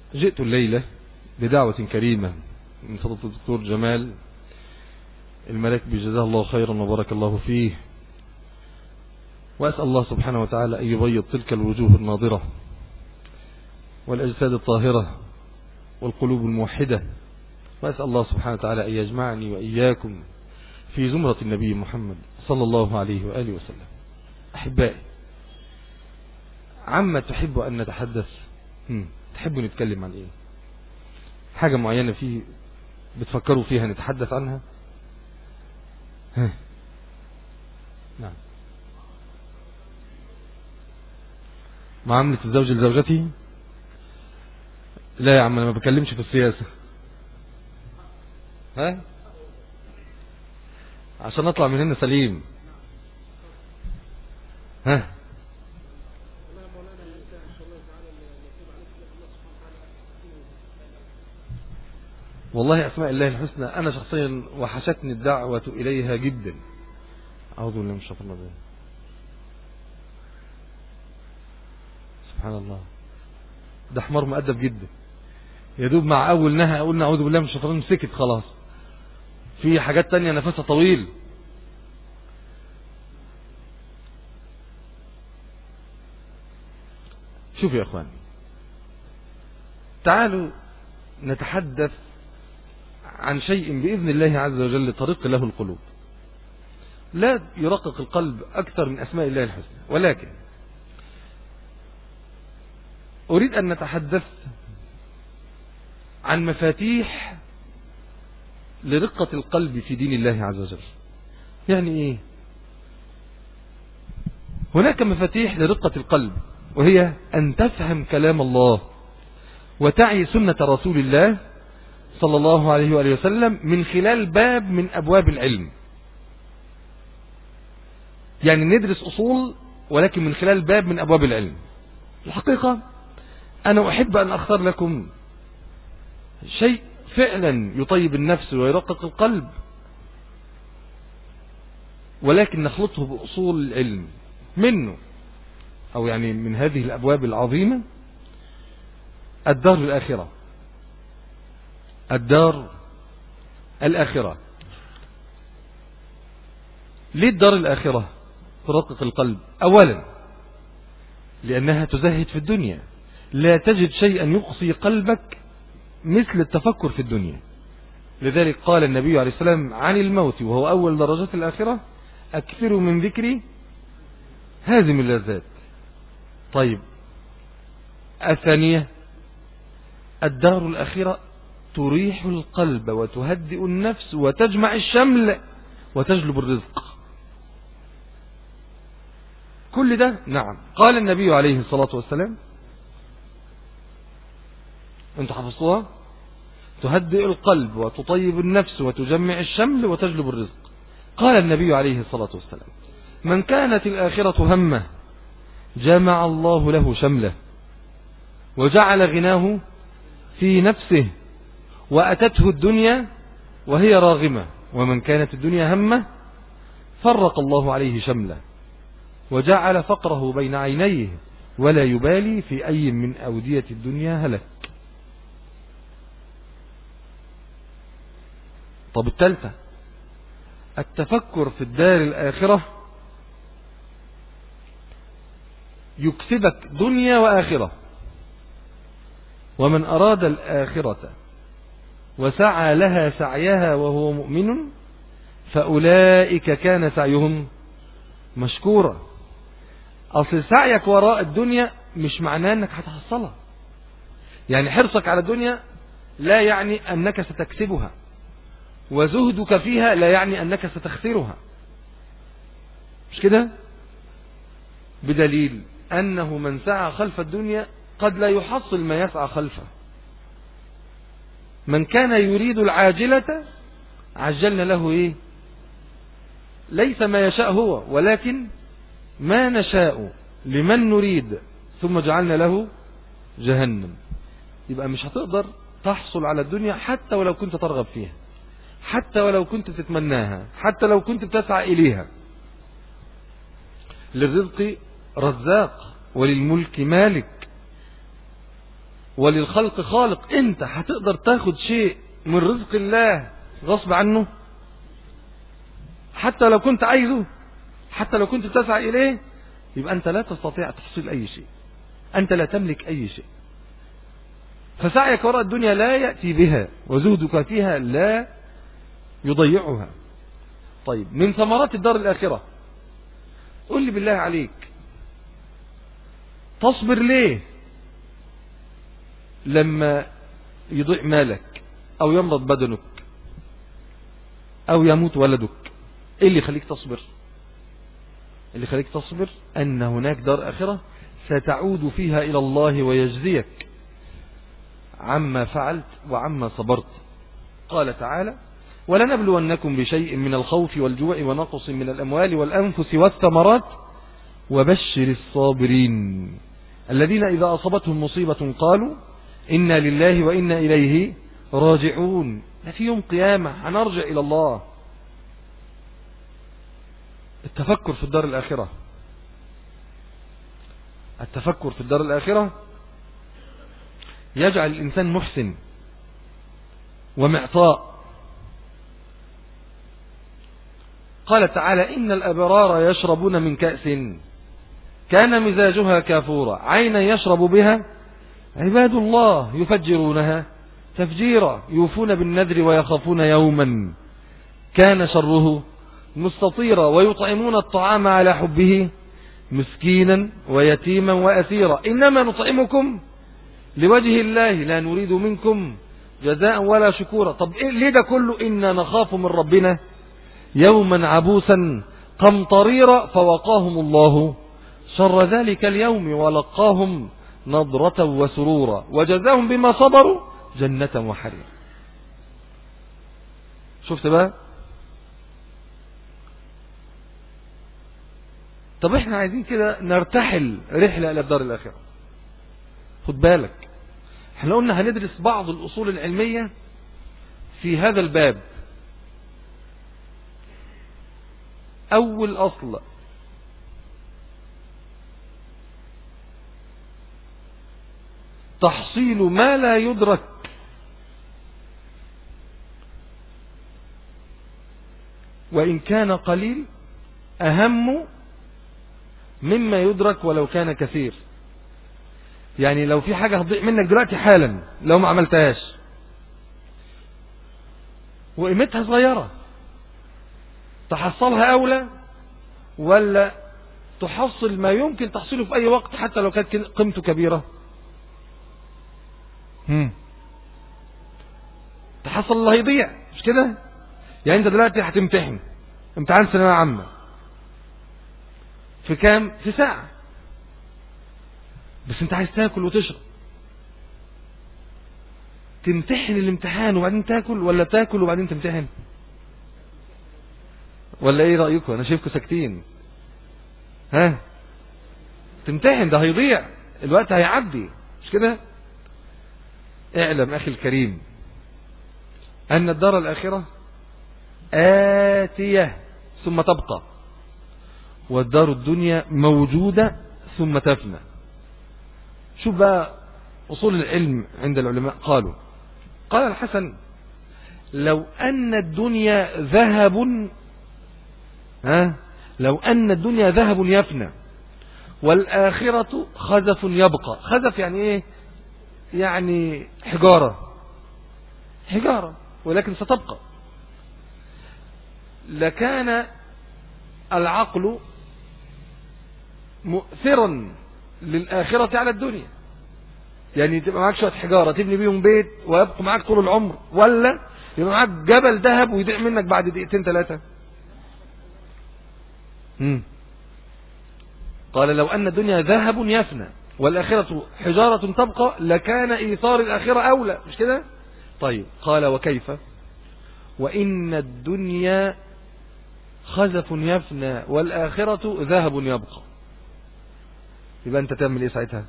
جئت الليلة بدعوة كريمة من فضل الدكتور جمال الملك بجزاه الله خيرا وبارك الله فيه وأسأل الله سبحانه وتعالى أن يبيض تلك الوجوه الناظرة والأجساد الطاهرة والقلوب الموحدة وأسأل الله سبحانه وتعالى أن يجمعني وإياكم في زمرة النبي محمد صلى الله عليه وآله وسلم أحبائي عما تحب أن نتحدث تحبوا نتكلم عن إيه حاجة معينة فيه بتفكروا فيها نتحدث عنها ها. نعم معاملة الزوج لزوجته لا يا عم انا ما بكلمش في السياسة ها عشان نطلع من هنا سليم ها والله أسماء الله الحسنى أنا شخصيا وحشتني الدعوة إليها جدا أعوذ بالله من الشيطان الرجيم سبحان الله ده حمار مؤدب جدا يا دوب مع أول نهى قلنا أعوذ بالله من الشيطان الرجيم سكت خلاص في حاجات تانية نفسها طويل شوف يا أخواني تعالوا نتحدث عن شيء بإذن الله عز وجل طريق له القلوب لا يرقق القلب أكثر من أسماء الله الحسنى ولكن أريد أن نتحدث عن مفاتيح لرقة القلب في دين الله عز وجل يعني إيه هناك مفاتيح لرقة القلب وهي أن تفهم كلام الله وتعي سنة رسول الله صلى الله عليه وآله وسلم من خلال باب من أبواب العلم يعني ندرس أصول ولكن من خلال باب من أبواب العلم الحقيقة أنا أحب أن أختار لكم شيء فعلا يطيب النفس ويرقق القلب ولكن نخلطه بأصول العلم منه أو يعني من هذه الأبواب العظيمة الدار الآخرة الدار الآخرة ليه الدار الآخرة ترقق القلب أولا لأنها تزهد في الدنيا لا تجد شيئا يقصي قلبك مثل التفكر في الدنيا لذلك قال النبي عليه السلام عن الموت وهو أول درجات الآخرة أكثروا من ذكري هازم اللذات طيب الثانية الدار الأخيرة تريح القلب وتهدئ النفس وتجمع الشمل وتجلب الرزق كل ده نعم قال النبي عليه الصلاة والسلام انتوا حفظتوها تهدئ القلب وتطيب النفس وتجمع الشمل وتجلب الرزق قال النبي عليه الصلاة والسلام من كانت الآخرة همه جمع الله له شمله وجعل غناه في نفسه وأتته الدنيا وهي راغمة ومن كانت الدنيا همه فرق الله عليه شمله وجعل فقره بين عينيه ولا يبالي في أي من أودية الدنيا هلك طب الثالثة التفكر في الدار الآخرة يكسبك دنيا وآخرة ومن أراد الآخرة وسعى لها سعيها وهو مؤمن فأولئك كان سعيهم مشكورا أصل سعيك وراء الدنيا مش معناه أنك هتحصلها يعني حرصك على الدنيا لا يعني أنك ستكسبها وزهدك فيها لا يعني أنك ستخسرها مش كده بدليل أنه من سعى خلف الدنيا قد لا يحصل ما يسعى خلفه من كان يريد العاجلة عجلنا له ايه ليس ما يشاء هو ولكن ما نشاء لمن نريد ثم جعلنا له جهنم يبقى مش هتقدر تحصل على الدنيا حتى ولو كنت ترغب فيها حتى ولو كنت تتمناها حتى لو كنت بتسعى إليها للرزق رزاق وللملك مالك وللخلق خالق انت هتقدر تاخد شيء من رزق الله غصب عنه حتى لو كنت عايزه حتى لو كنت تسعى إليه يبقى أنت لا تستطيع تحصيل أي شيء أنت لا تملك أي شيء فسعيك وراء الدنيا لا يأتي بها وزهدك فيها لا يضيعها طيب من ثمرات الدار الآخرة قل لي بالله عليك تصبر ليه لما يضيع مالك أو يمرض بدنك أو يموت ولدك إيه اللي يخليك تصبر اللي يخليك تصبر أن هناك دار آخرة ستعود فيها إلى الله ويجزيك عما فعلت وعما صبرت قال تعالى ولنبلونكم بشيء من الخوف والجوع ونقص من الأموال والأنفس والثمرات وبشر الصابرين الذين إذا أصبتهم مصيبة قالوا إنا لله وإنا إليه راجعون في يوم قيامة هنرجع إلى الله التفكر في الدار الآخرة التفكر في الدار الآخرة يجعل الإنسان محسن ومعطاء قال تعالى إن الأبرار يشربون من كأس كان مزاجها كافورا عينا يشرب بها عباد الله يفجرونها تفجيرا يوفون بالنذر ويخافون يوما كان شره مستطيرا ويطعمون الطعام على حبه مسكينا ويتيما وأسيرا إنما نطعمكم لوجه الله لا نريد منكم جزاء ولا شكورا طب إيه ليه ده كله إنا نخاف من ربنا يوما عبوسا قمطريرا فوقاهم الله شر ذلك اليوم ولقاهم نضرة وسرورا وجزاهم بما صبروا جنة وحرير شفت بقى طب احنا عايزين كده نرتحل رحلة الى الدار الاخرة خد بالك احنا قلنا هندرس بعض الاصول العلمية في هذا الباب اول اصل تحصيل ما لا يدرك وإن كان قليل أهم مما يدرك ولو كان كثير يعني لو في حاجة هتضيع منك دلوقتي حالا لو ما عملتهاش وقيمتها صغيرة تحصلها أولى ولا تحصل ما يمكن تحصيله في أي وقت حتى لو كانت قيمته كبيرة هم. تحصل الله يضيع مش كده يعني انت دلوقتي هتمتحن امتحان ثانويه عامه في كام في ساعه بس انت عايز تاكل وتشرب تمتحن الامتحان وبعدين تاكل ولا تاكل وبعدين تمتحن ولا ايه رايكم انا شايفكم ساكتين ها تمتحن ده هيضيع الوقت هيعدي مش كده اعلم اخي الكريم ان الدار الاخره آتية ثم تبقى والدار الدنيا موجودة ثم تفنى شوف بقى أصول العلم عند العلماء قالوا قال الحسن لو أن الدنيا ذهب ها لو أن الدنيا ذهب يفنى والآخرة خزف يبقى خزف يعني إيه يعني حجارة حجارة ولكن ستبقى لكان العقل مؤثرا للآخرة على الدنيا يعني تبقى معاك شوية حجارة تبني بيهم بيت ويبقوا معاك طول العمر ولا يبقى معاك جبل ذهب ويضيع منك بعد دقيقتين ثلاثة قال لو أن الدنيا ذهب يفنى والآخرة حجارة تبقى لكان إيثار الآخرة أولى مش كده طيب قال وكيف وإن الدنيا خزف يفنى والآخرة ذهب يبقى يبقى أنت تعمل إيه ساعتها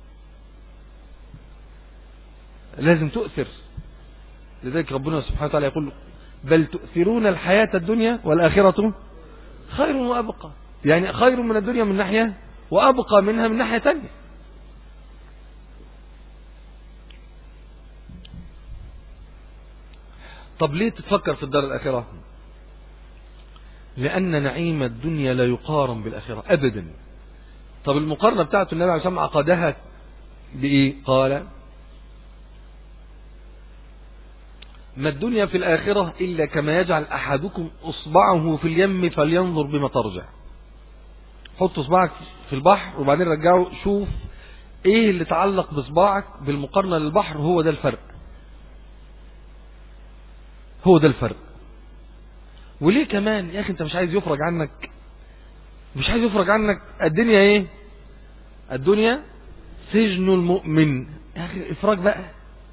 لازم تؤثر لذلك ربنا سبحانه وتعالى يقول بل تؤثرون الحياة الدنيا والآخرة خير وأبقى يعني خير من الدنيا من ناحية وأبقى منها من ناحية تانية طب ليه تتفكر في الدار الآخرة لأن نعيم الدنيا لا يقارن بالآخرة أبدا طب المقارنة بتاعته النبي عليه الصلاة عقدها بإيه قال ما الدنيا في الآخرة إلا كما يجعل أحدكم أصبعه في اليم فلينظر بما ترجع حط أصبعك في البحر وبعدين رجعه شوف إيه اللي تعلق بصباعك بالمقارنة للبحر هو ده الفرق هو ده الفرق وليه كمان يا أخي أنت مش عايز يفرج عنك مش عايز يفرج عنك الدنيا إيه الدنيا سجن المؤمن يا أخي إفراج بقى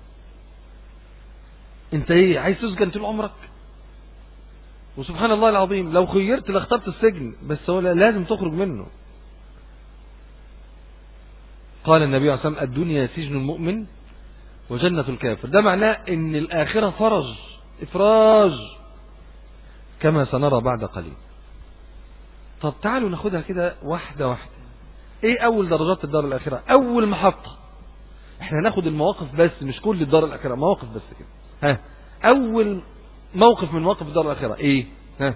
انت ايه عايز تسجن طول عمرك وسبحان الله العظيم لو خيرت لاخترت السجن بس هو لازم تخرج منه قال النبي عليه الصلاة والسلام الدنيا سجن المؤمن وجنة الكافر ده معناه ان الآخرة فرج إفراج كما سنرى بعد قليل طب تعالوا ناخدها كده واحدة واحدة ايه اول درجات الدار الآخرة اول محطة احنا هناخد المواقف بس مش كل الدار الآخرة مواقف بس كده ها اول موقف من مواقف الدار الاخره ايه ها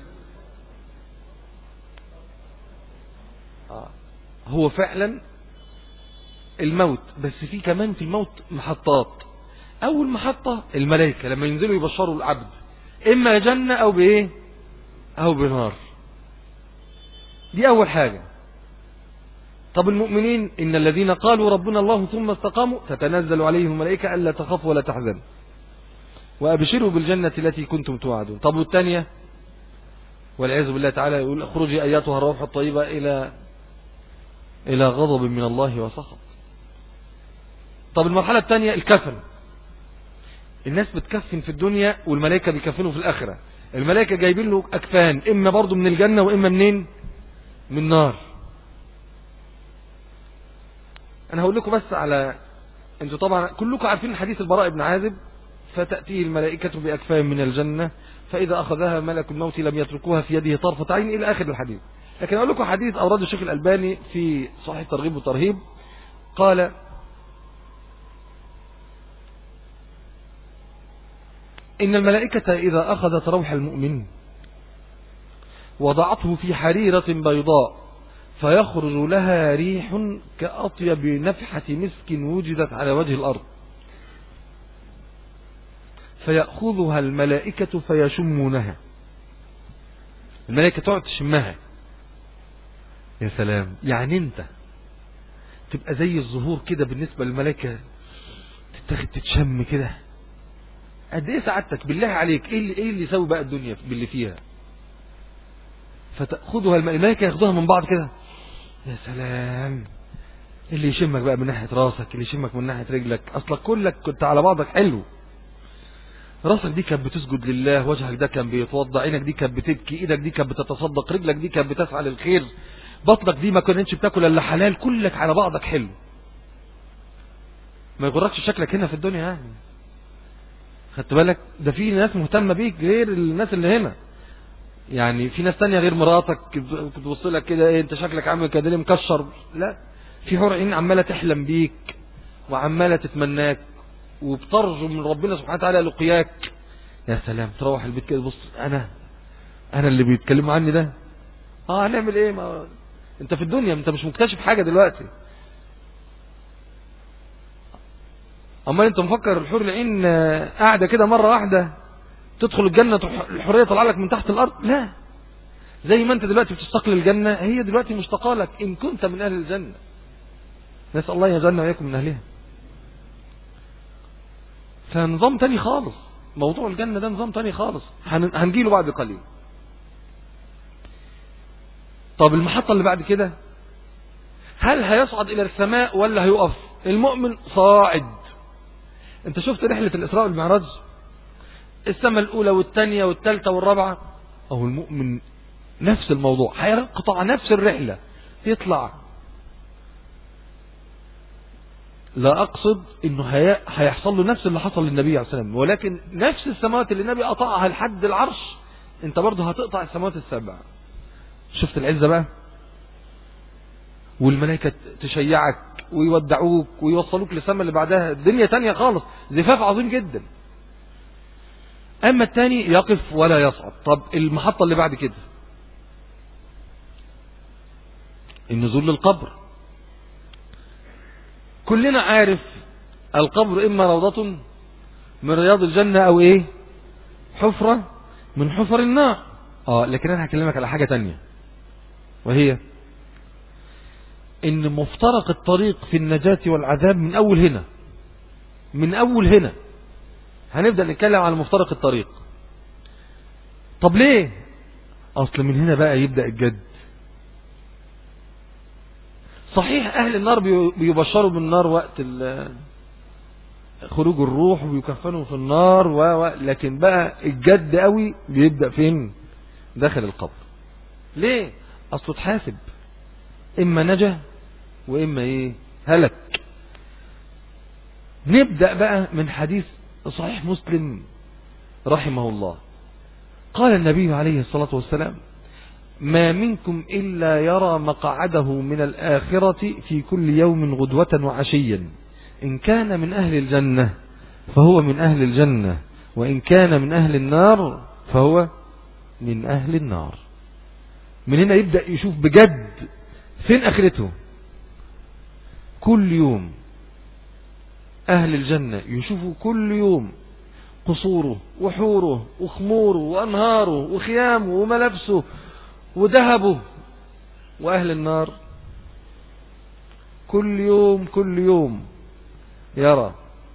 آه. هو فعلا الموت بس في كمان في الموت محطات اول محطة الملائكة لما ينزلوا يبشروا العبد اما جنة او بايه او بنار دي اول حاجة طب المؤمنين ان الذين قالوا ربنا الله ثم استقاموا تتنزل عليهم الملائكة الا تخافوا ولا تحزنوا وأبشروا بالجنة التي كنتم توعدون طب والثانية والعياذ بالله تعالى يقول اخرجي أياتها الروح الطيبة إلى إلى غضب من الله وسخط طب المرحلة الثانية الكفن الناس بتكفن في الدنيا والملائكة بيكفنوا في الآخرة الملائكة جايبين له أكفان إما برضو من الجنة وإما منين من النار أنا هقول لكم بس على أنتوا طبعا كلكم عارفين حديث البراء بن عازب فتأتيه الملائكة بأكفاء من الجنة فإذا أخذها ملك الموت لم يتركوها في يده طرفة عين إلى آخر الحديث لكن أقول لكم حديث أورده الشيخ الألباني في صحيح الترغيب والترهيب قال إن الملائكة إذا أخذت روح المؤمن وضعته في حريرة بيضاء فيخرج لها ريح كأطيب نفحة مسك وجدت على وجه الأرض فيأخذها الملائكة فيشمونها الملائكة تقعد تشمها يا سلام يعني انت تبقى زي الظهور كده بالنسبة للملائكة تتاخد تتشم كده قد ايه سعادتك بالله عليك ايه اللي ايه اللي يسوي بقى الدنيا باللي فيها فتأخذها الملائكة ياخدوها من بعض كده يا سلام اللي يشمك بقى من ناحية راسك اللي يشمك من ناحية رجلك اصلك كلك كنت على بعضك حلو راسك دي كانت بتسجد لله وجهك ده كان بيتوضا عينك دي كانت بتبكي ايدك دي كانت بتتصدق رجلك دي كانت بتسعى للخير بطنك دي ما كنتش بتاكل الا حلال كلك على بعضك حلو ما يغركش شكلك هنا في الدنيا يعني خدت بالك ده في ناس مهتمه بيك غير الناس اللي هنا يعني في ناس تانية غير مراتك تبص لك كده ايه انت شكلك عامل كده ليه مكشر لا في حور عين عماله تحلم بيك وعماله تتمناك وبترجو من ربنا سبحانه وتعالى لقياك يا سلام تروح البيت كده بص انا انا اللي بيتكلموا عني ده اه هنعمل ايه ما انت في الدنيا انت مش مكتشف حاجه دلوقتي امال انت مفكر الحور العين قاعده كده مره واحده تدخل الجنه الحريه طلع لك من تحت الارض لا زي ما انت دلوقتي بتستقل الجنه هي دلوقتي مشتاقه لك ان كنت من اهل الجنه نسال الله يجعلنا واياكم من اهلها فنظام تاني خالص موضوع الجنة ده نظام تاني خالص هنجيله بعد قليل طب المحطة اللي بعد كده هل هيصعد الى السماء ولا هيقف المؤمن صاعد انت شفت رحلة الاسراء والمعراج السماء الاولى والثانية والثالثة والرابعة او المؤمن نفس الموضوع هيقطع نفس الرحلة يطلع لا أقصد أنه هيحصل له نفس اللي حصل للنبي عليه الصلاة والسلام ولكن نفس السماوات اللي النبي قطعها لحد العرش أنت برضه هتقطع السماوات السبع شفت العزة بقى والملائكة تشيعك ويودعوك ويوصلوك للسماء اللي بعدها الدنيا تانية خالص زفاف عظيم جدا أما الثاني يقف ولا يصعد طب المحطة اللي بعد كده النزول للقبر كلنا عارف القبر إما روضة من رياض الجنة أو إيه حفرة من حفر النار آه لكن أنا هكلمك على حاجة تانية وهي إن مفترق الطريق في النجاة والعذاب من أول هنا من أول هنا هنبدأ نتكلم على مفترق الطريق طب ليه أصل من هنا بقى يبدأ الجد صحيح أهل النار بيبشروا بالنار وقت خروج الروح ويكفنوا في النار و... لكن بقى الجد قوي بيبدأ فين داخل القبر ليه اصله تحاسب اما نجا واما ايه هلك نبدأ بقى من حديث صحيح مسلم رحمه الله قال النبي عليه الصلاة والسلام ما منكم إلا يرى مقعده من الآخرة في كل يوم غدوة وعشيا إن كان من أهل الجنة فهو من أهل الجنة وإن كان من أهل النار فهو من أهل النار من هنا يبدأ يشوف بجد فين آخرته كل يوم أهل الجنة يشوفوا كل يوم قصوره وحوره وخموره وأنهاره وخيامه وملابسه وذهبه وأهل النار كل يوم كل يوم يرى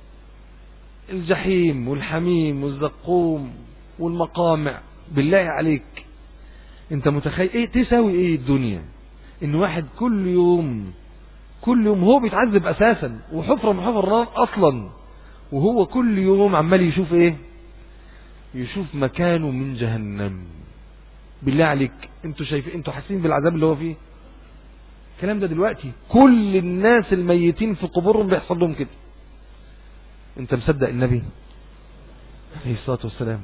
الجحيم والحميم والزقوم والمقامع بالله عليك انت متخيل ايه تساوي ايه الدنيا ان واحد كل يوم كل يوم هو بيتعذب اساسا وحفرة من حفر النار اصلا وهو كل يوم عمال يشوف ايه يشوف مكانه من جهنم بالله عليك انتوا شايفين انتوا حاسين بالعذاب اللي هو فيه الكلام ده دلوقتي كل الناس الميتين في قبورهم بيحصل لهم كده انت مصدق النبي عليه الصلاة والسلام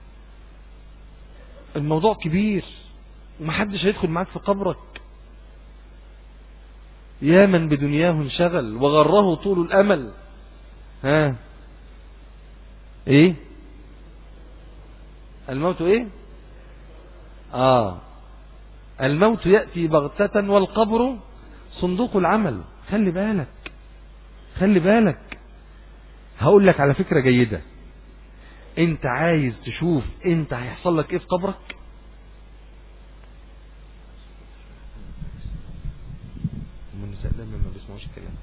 الموضوع كبير ومحدش هيدخل معاك في قبرك يا من بدنياه انشغل وغره طول الامل ها ايه الموت ايه اه الموت يأتي بغتة والقبر صندوق العمل خلي بالك خلي بالك هقول لك على فكرة جيدة انت عايز تشوف انت هيحصل لك ايه في قبرك النساء دايما ما بيسمعوش الكلام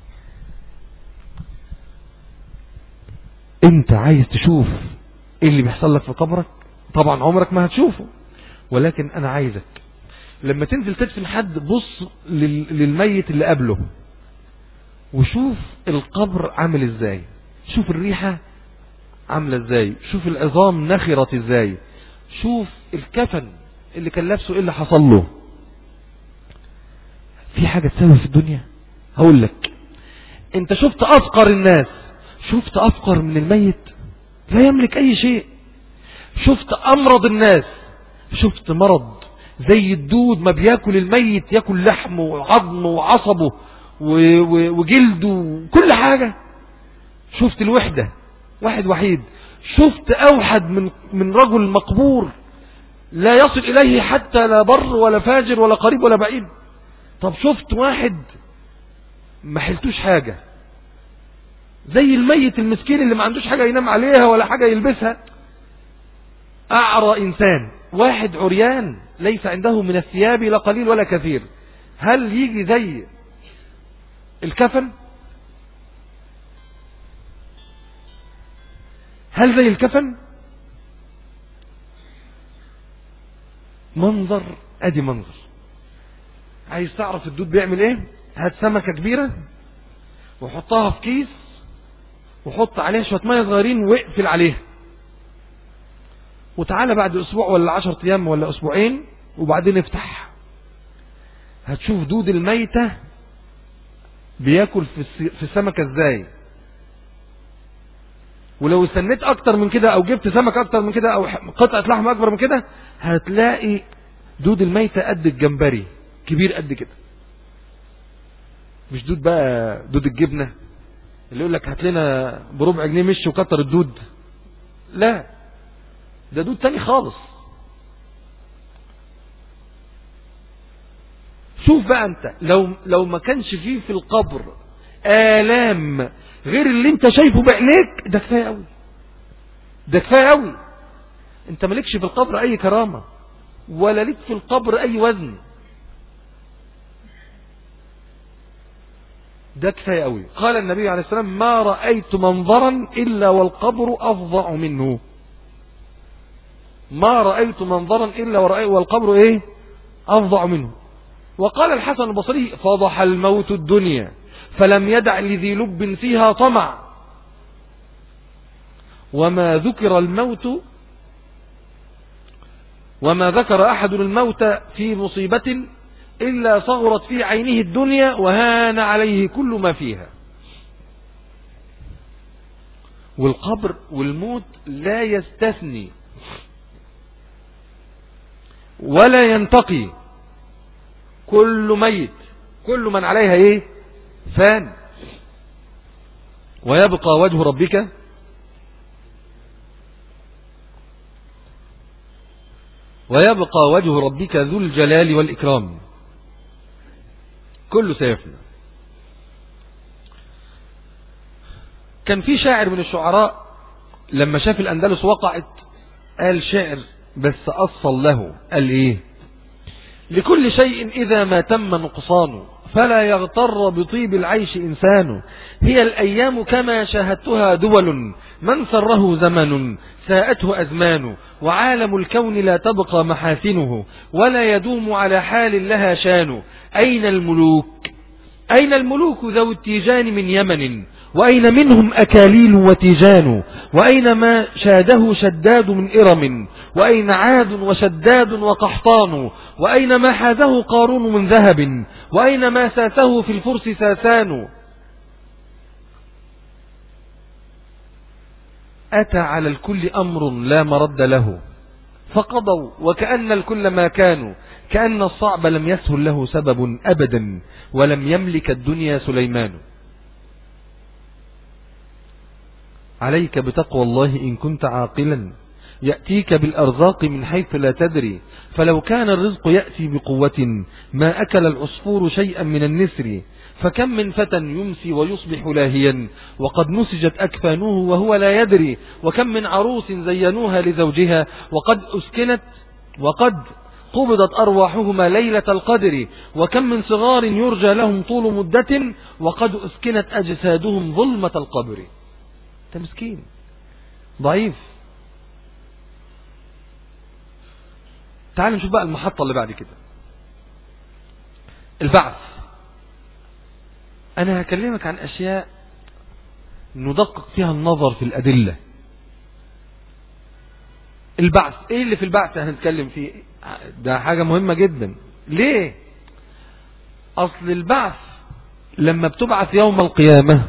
انت عايز تشوف ايه اللي بيحصل لك في قبرك طبعا عمرك ما هتشوفه ولكن انا عايزك لما تنزل تدفن حد بص للميت اللي قبله وشوف القبر عامل ازاي شوف الريحة عاملة ازاي شوف العظام نخرت ازاي شوف الكفن اللي كان لابسه ايه اللي حصل له في حاجة تساوي في الدنيا هقول لك انت شفت افقر الناس شفت افقر من الميت لا يملك اي شيء شفت امرض الناس شفت مرض زي الدود ما بياكل الميت ياكل لحمه وعظمه وعصبه وجلده وكل حاجة شفت الوحدة واحد وحيد شفت اوحد من من رجل مقبور لا يصل اليه حتى لا بر ولا فاجر ولا قريب ولا بعيد طب شفت واحد ما حلتوش حاجة زي الميت المسكين اللي ما عندوش حاجة ينام عليها ولا حاجة يلبسها اعرى انسان واحد عريان ليس عنده من الثياب لا قليل ولا كثير هل يجي زي الكفن هل زي الكفن منظر ادي منظر عايز تعرف الدود بيعمل ايه هات سمكة كبيرة وحطها في كيس وحط عليها شوية مية صغيرين واقفل عليها وتعالى بعد اسبوع ولا عشر ايام ولا اسبوعين وبعدين افتح هتشوف دود الميتة بياكل في السمكة ازاي ولو استنيت اكتر من كده او جبت سمك اكتر من كده او قطعة لحم اكبر من كده هتلاقي دود الميتة قد الجمبري كبير قد كده مش دود بقى دود الجبنة اللي يقول لك هات لنا بربع جنيه مش وكتر الدود لا ده دود تاني خالص شوف بقى انت لو لو ما كانش فيه في القبر آلام غير اللي انت شايفه بعينيك ده كفايه قوي ده كفايه قوي انت مالكش في القبر اي كرامه ولا ليك في القبر اي وزن ده كفايه قوي قال النبي عليه السلام ما رايت منظرا الا والقبر افظع منه ما رايت منظرا الا والقبر ايه افظع منه وقال الحسن البصري فضح الموت الدنيا فلم يدع لذي لب فيها طمع وما ذكر الموت وما ذكر أحد الموت في مصيبة إلا صغرت في عينه الدنيا وهان عليه كل ما فيها والقبر والموت لا يستثني ولا ينتقي كل ميت كل من عليها ايه فان ويبقى وجه ربك ويبقى وجه ربك ذو الجلال والإكرام كله سيفنى كان في شاعر من الشعراء لما شاف الأندلس وقعت قال شعر بس أصل له قال إيه لكل شيء إذا ما تم نقصانه فلا يغتر بطيب العيش إنسان هي الأيام كما شاهدتها دول من سره زمن ساءته أزمان وعالم الكون لا تبقى محاسنه ولا يدوم على حال لها شان أين الملوك أين الملوك ذو التيجان من يمن وأين منهم أكاليل وتيجان وأين ما شاده شداد من إرم وأين عاد وشداد وقحطان وأين ما حاذه قارون من ذهب وأين ما ساسه في الفرس ساسان أتى على الكل أمر لا مرد له فقضوا وكأن الكل ما كانوا كأن الصعب لم يسهل له سبب أبدا ولم يملك الدنيا سليمان عليك بتقوى الله إن كنت عاقلا يأتيك بالأرزاق من حيث لا تدري فلو كان الرزق يأتي بقوة ما أكل العصفور شيئا من النسر فكم من فتى يمسي ويصبح لاهيا وقد نسجت أكفانه وهو لا يدري وكم من عروس زينوها لزوجها وقد أسكنت وقد قبضت أرواحهما ليلة القدر وكم من صغار يرجى لهم طول مدة وقد أسكنت أجسادهم ظلمة القبر انت مسكين ضعيف تعال نشوف بقى المحطة اللي بعد كده البعث أنا هكلمك عن أشياء ندقق فيها النظر في الأدلة البعث ايه اللي في البعث هنتكلم فيه ده حاجة مهمة جدا ليه اصل البعث لما بتبعث يوم القيامة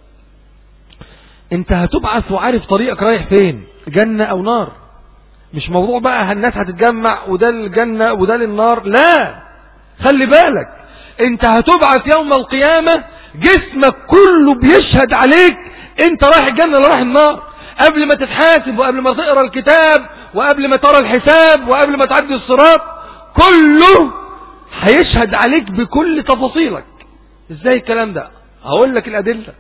انت هتبعث وعارف طريقك رايح فين جنة او نار مش موضوع بقى الناس هتتجمع وده للجنة وده للنار لا خلي بالك انت هتبعث يوم القيامة جسمك كله بيشهد عليك انت رايح الجنة ولا رايح النار قبل ما تتحاسب وقبل ما تقرا الكتاب وقبل ما ترى الحساب وقبل ما تعدي الصراط كله هيشهد عليك بكل تفاصيلك ازاي الكلام ده هقول لك الادله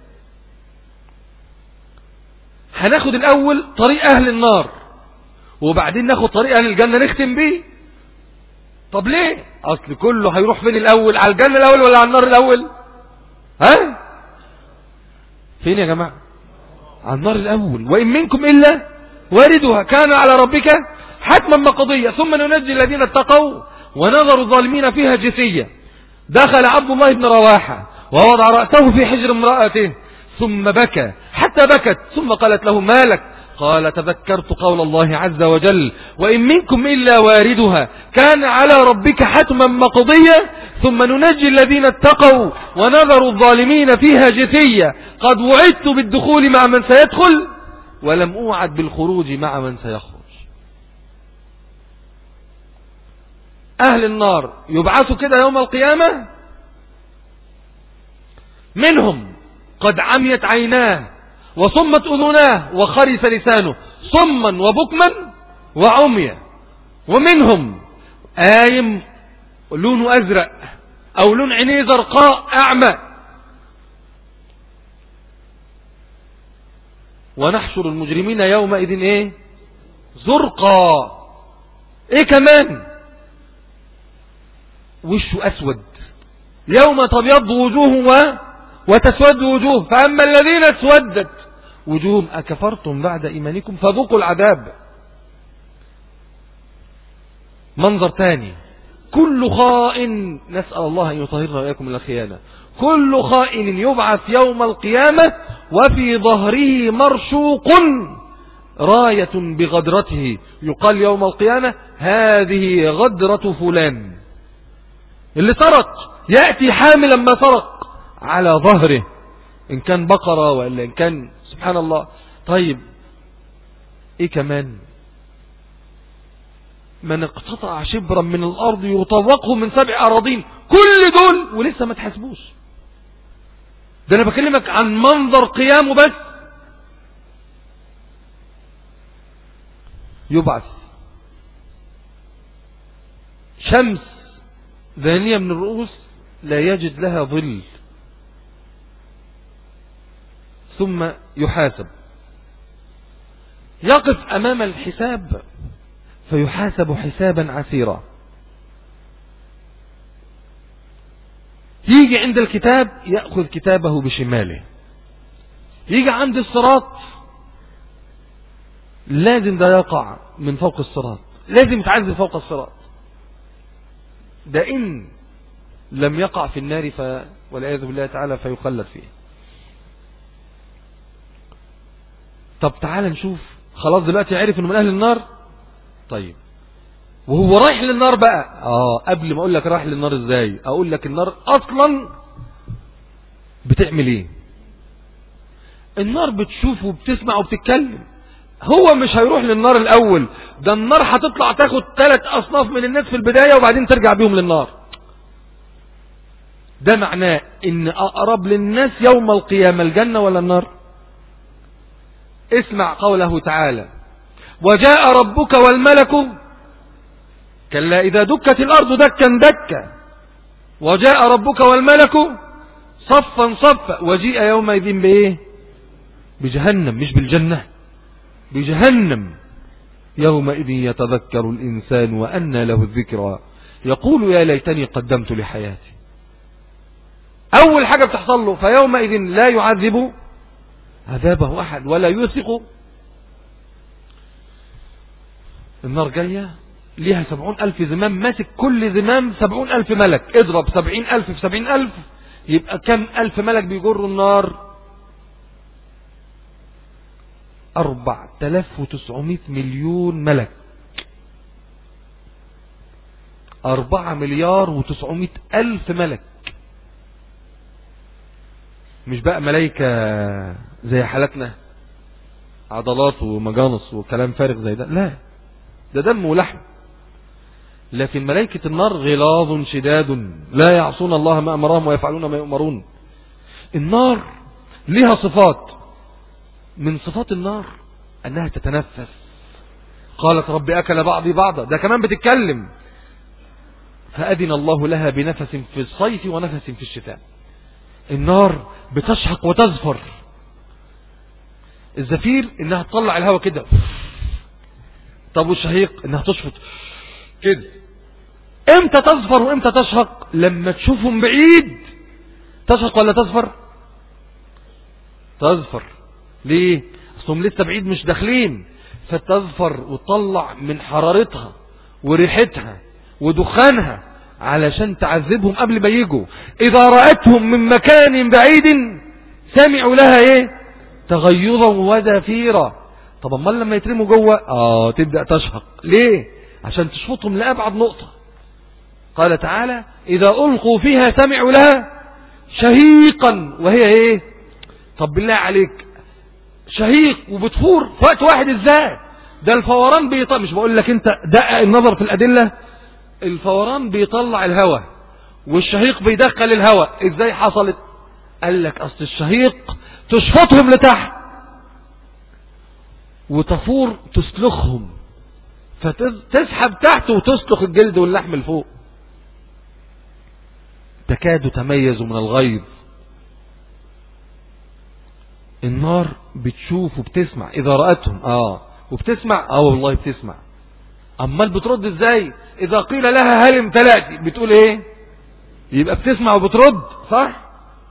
هناخد الاول طريق اهل النار وبعدين ناخد طريق اهل الجنه نختم بيه طب ليه اصل كله هيروح فين الاول على الجنه الاول ولا على النار الاول ها فين يا جماعه على النار الاول وان منكم الا واردها كان على ربك حتما مقضية ثم ننجي الذين اتقوا ونظر الظالمين فيها جثية دخل عبد الله بن رواحة ووضع رأسه في حجر امرأته ثم بكى حتى بكت ثم قالت له مالك قال تذكرت قول الله عز وجل وإن منكم إلا واردها كان على ربك حتما مقضية ثم ننجي الذين اتقوا ونذر الظالمين فيها جثية قد وعدت بالدخول مع من سيدخل ولم أوعد بالخروج مع من سيخرج أهل النار يبعثوا كده يوم القيامة منهم قد عميت عيناه وصمت أذناه وخرس لسانه صما وبكما وعمية ومنهم آيم لونه أزرق أو لون عينيه زرقاء أعمى ونحشر المجرمين يومئذ ايه زرقا ايه كمان وشه اسود يوم تبيض وجوه وتسود وجوه فأما الذين اسودت وجوههم أكفرتم بعد إيمانكم فذوقوا العذاب منظر تاني كل خائن نسأل الله أن يطهرنا وإياكم من الخيانة كل خائن يبعث يوم القيامة وفي ظهره مرشوق راية بغدرته يقال يوم القيامة هذه غدرة فلان اللي سرق يأتي حاملا ما سرق على ظهره إن كان بقرة وإلا إن كان سبحان الله طيب إيه كمان من اقتطع شبرا من الأرض يطوقه من سبع أراضين كل دول ولسه ما تحسبوش ده أنا بكلمك عن منظر قيامه بس يبعث شمس ذانية من الرؤوس لا يجد لها ظل ثم يحاسب يقف أمام الحساب فيحاسب حسابا عسيرا يجي عند الكتاب يأخذ كتابه بشماله يجي عند الصراط لازم ده يقع من فوق الصراط لازم يتعذب فوق الصراط ده إن لم يقع في النار ف... والعياذ بالله تعالى فيخلد فيه طب تعال نشوف خلاص دلوقتي عرف انه من اهل النار طيب وهو رايح للنار بقى اه قبل ما اقول لك رايح للنار ازاي اقول لك النار اصلا بتعمل ايه النار بتشوف وبتسمع وبتتكلم هو مش هيروح للنار الاول ده النار هتطلع تاخد ثلاث اصناف من الناس في البداية وبعدين ترجع بيهم للنار ده معناه ان اقرب للناس يوم القيامة الجنة ولا النار اسمع قوله تعالى وجاء ربك والملك كلا إذا دكت الأرض دكا دكا وجاء ربك والملك صفا صفا وجيء يومئذ بإيه بجهنم مش بالجنة بجهنم يومئذ يتذكر الإنسان وأنى له الذكرى يقول يا ليتني قدمت لحياتي أول حاجة بتحصل له فيومئذ لا يعذب عذابه أحد ولا يوثق النار جاية ليها سبعون ألف زمام ماسك كل زمام سبعون ألف ملك اضرب سبعين ألف في سبعين ألف يبقى كم ألف ملك بيجروا النار أربع تلاف وتسعمائة مليون ملك أربعة مليار وتسعمائة ألف ملك مش بقى ملايكة زي حالتنا عضلات ومجانص وكلام فارغ زي ده لا ده دم ولحم لكن ملائكة النار غلاظ شداد لا يعصون الله ما أمرهم ويفعلون ما يؤمرون النار لها صفات من صفات النار أنها تتنفس قالت رب أكل بعضي بعضا ده كمان بتتكلم فأذن الله لها بنفس في الصيف ونفس في الشتاء النار بتشحق وتزفر الزفير انها تطلع الهواء كده طب والشهيق انها تشفط كده امتى تزفر وامتى تشهق لما تشوفهم بعيد تشهق ولا تزفر تزفر ليه اصلهم لسه بعيد مش داخلين فتزفر وتطلع من حرارتها وريحتها ودخانها علشان تعذبهم قبل ما يجوا اذا رأتهم من مكان بعيد سمعوا لها ايه تغيظا وزفيرا طب امال لما يترموا جوه اه تبدأ تشهق ليه عشان تشفطهم لأبعد نقطة قال تعالى إذا ألقوا فيها سمعوا لها شهيقا وهي ايه طب بالله عليك شهيق وبتفور في وقت واحد ازاي ده الفوران بيطلع مش بقول لك انت دقق النظر في الأدلة الفوران بيطلع الهواء والشهيق بيدخل الهواء ازاي حصلت قال لك اصل الشهيق تشفطهم لتحت وتفور تسلخهم فتسحب تحت وتسلخ الجلد واللحم لفوق تكاد تميز من الغيظ النار بتشوف وبتسمع اذا رأتهم اه وبتسمع اه والله بتسمع امال بترد ازاي اذا قيل لها هل امتلأت بتقول ايه يبقى بتسمع وبترد صح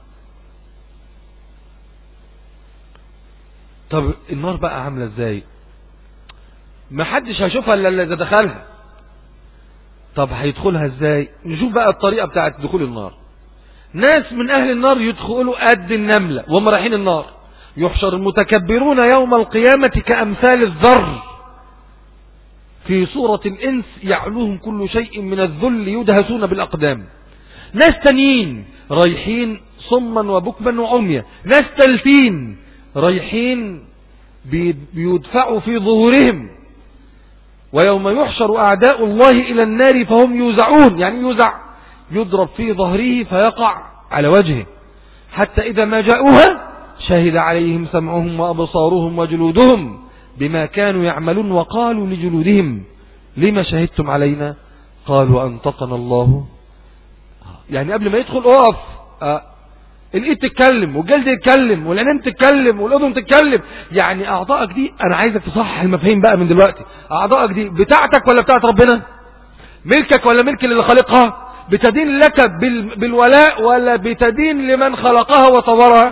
طب النار بقى عاملة ازاي ما حدش هيشوفها الا اذا دخلها طب هيدخلها ازاي نشوف بقى الطريقة بتاعت دخول النار ناس من اهل النار يدخلوا قد النملة وهم رايحين النار يحشر المتكبرون يوم القيامة كأمثال الذر في صورة الإنس يعلوهم كل شيء من الذل يدهسون بالأقدام ناس تانيين رايحين صما وبكما وعميا ناس تلفين رايحين بيدفعوا في ظهورهم ويوم يحشر أعداء الله إلى النار فهم يوزعون يعني يوزع يضرب في ظهره فيقع على وجهه حتى إذا ما جاءوها شهد عليهم سمعهم وأبصارهم وجلودهم بما كانوا يعملون وقالوا لجلودهم لما شهدتم علينا قالوا أنطقنا الله يعني قبل ما يدخل اقف أه الايد تتكلم والجلد يتكلم والعينين تتكلم والاذن تتكلم يعني اعضائك دي انا عايزك تصحح المفاهيم بقى من دلوقتي اعضائك دي بتاعتك ولا بتاعت ربنا ملكك ولا ملك اللي خلقها بتدين لك بالولاء ولا بتدين لمن خلقها وطورها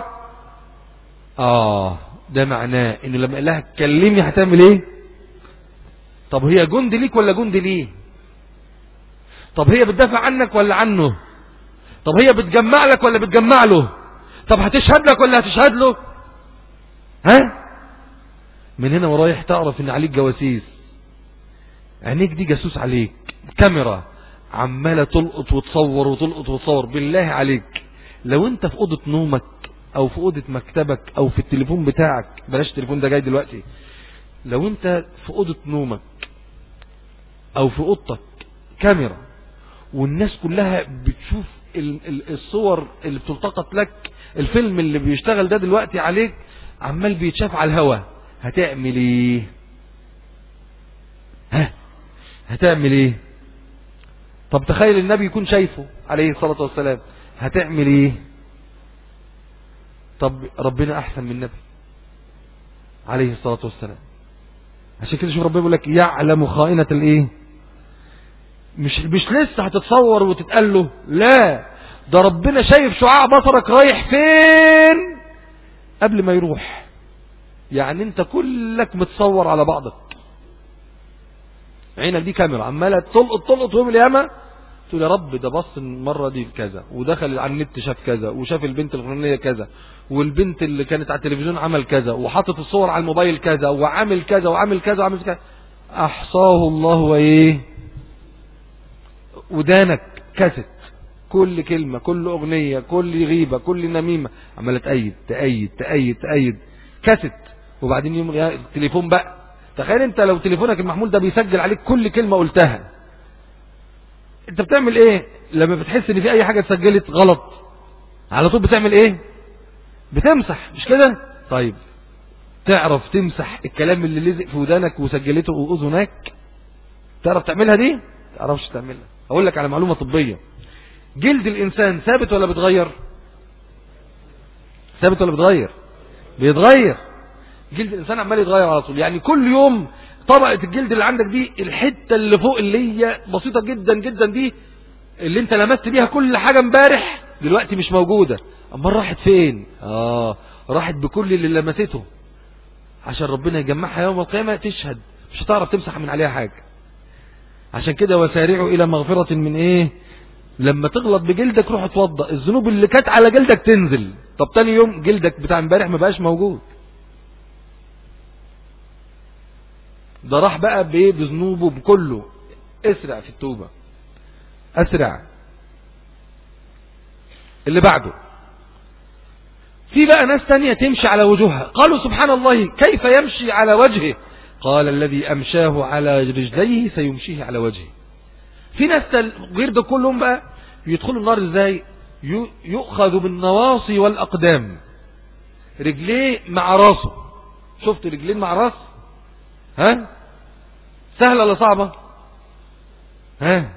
اه ده معناه ان لما لها تكلمي هتعمل ايه طب هي جند ليك ولا جند ليه طب هي بتدافع عنك ولا عنه طب هي بتجمع لك ولا بتجمع له طب هتشهد لك ولا هتشهد له ها من هنا ورايح تعرف ان عليك جواسيس عينيك دي جاسوس عليك كاميرا عمالة تلقط وتصور وتلقط وتصور بالله عليك لو انت في اوضة نومك او في اوضة مكتبك او في التليفون بتاعك بلاش التليفون ده جاي دلوقتي لو انت في اوضة نومك او في اوضتك كاميرا والناس كلها بتشوف الصور اللي بتلتقط لك الفيلم اللي بيشتغل ده دلوقتي عليك عمال بيتشاف على الهوا هتعمل ايه ها هتعمل ايه طب تخيل النبي يكون شايفه عليه الصلاة والسلام هتعمل ايه طب ربنا احسن من النبي عليه الصلاة والسلام عشان كده شوف ربنا بيقول لك يعلم خائنة الايه مش مش لسه هتتصور وتتقال له لا ده ربنا شايف شعاع بصرك رايح فين قبل ما يروح يعني انت كلك متصور على بعضك عينك دي كاميرا عماله تلقط تلقط يوم القيامه تقول يا رب ده بص المره دي كذا ودخل على النت شاف كذا وشاف البنت الفلانيه كذا والبنت اللي كانت على التلفزيون عمل كذا وحاطط الصور على الموبايل كذا وعامل كذا وعامل كذا وعامل كذا احصاه الله وايه ودانك كست كل كلمة كل أغنية كل غيبة كل نميمة عمالة تأيد تأيد تأيد تأيد كست وبعدين يوم التليفون بقى تخيل انت لو تليفونك المحمول ده بيسجل عليك كل كلمة قلتها انت بتعمل ايه لما بتحس ان في اي حاجة اتسجلت غلط على طول بتعمل ايه بتمسح مش كده طيب تعرف تمسح الكلام اللي لزق في ودانك وسجلته اذنك تعرف تعملها دي تعرفش تعملها اقول لك على معلومة طبية جلد الانسان ثابت ولا بيتغير ثابت ولا بيتغير بيتغير جلد الانسان عمال يتغير على طول يعني كل يوم طبقة الجلد اللي عندك دي الحتة اللي فوق اللي هي بسيطة جدا جدا دي اللي انت لمست بيها كل حاجة امبارح دلوقتي مش موجودة اما راحت فين اه راحت بكل اللي لمسته عشان ربنا يجمعها يوم القيامة تشهد مش هتعرف تمسح من عليها حاجة عشان كده وسارعوا الى مغفرة من ايه لما تغلط بجلدك روح اتوضى الذنوب اللي كانت على جلدك تنزل طب تاني يوم جلدك بتاع امبارح ما بقاش موجود ده راح بقى بايه بذنوبه بكله اسرع في التوبة اسرع اللي بعده في بقى ناس تانية تمشي على وجوهها قالوا سبحان الله كيف يمشي على وجهه قال الذي أمشاه على رجليه سيمشيه على وجهه في ناس غير ده كلهم بقى يدخلوا النار ازاي يؤخذ بالنواصي والأقدام رجليه مع راسه شفت رجلين مع راس ها سهلة ولا صعبة ها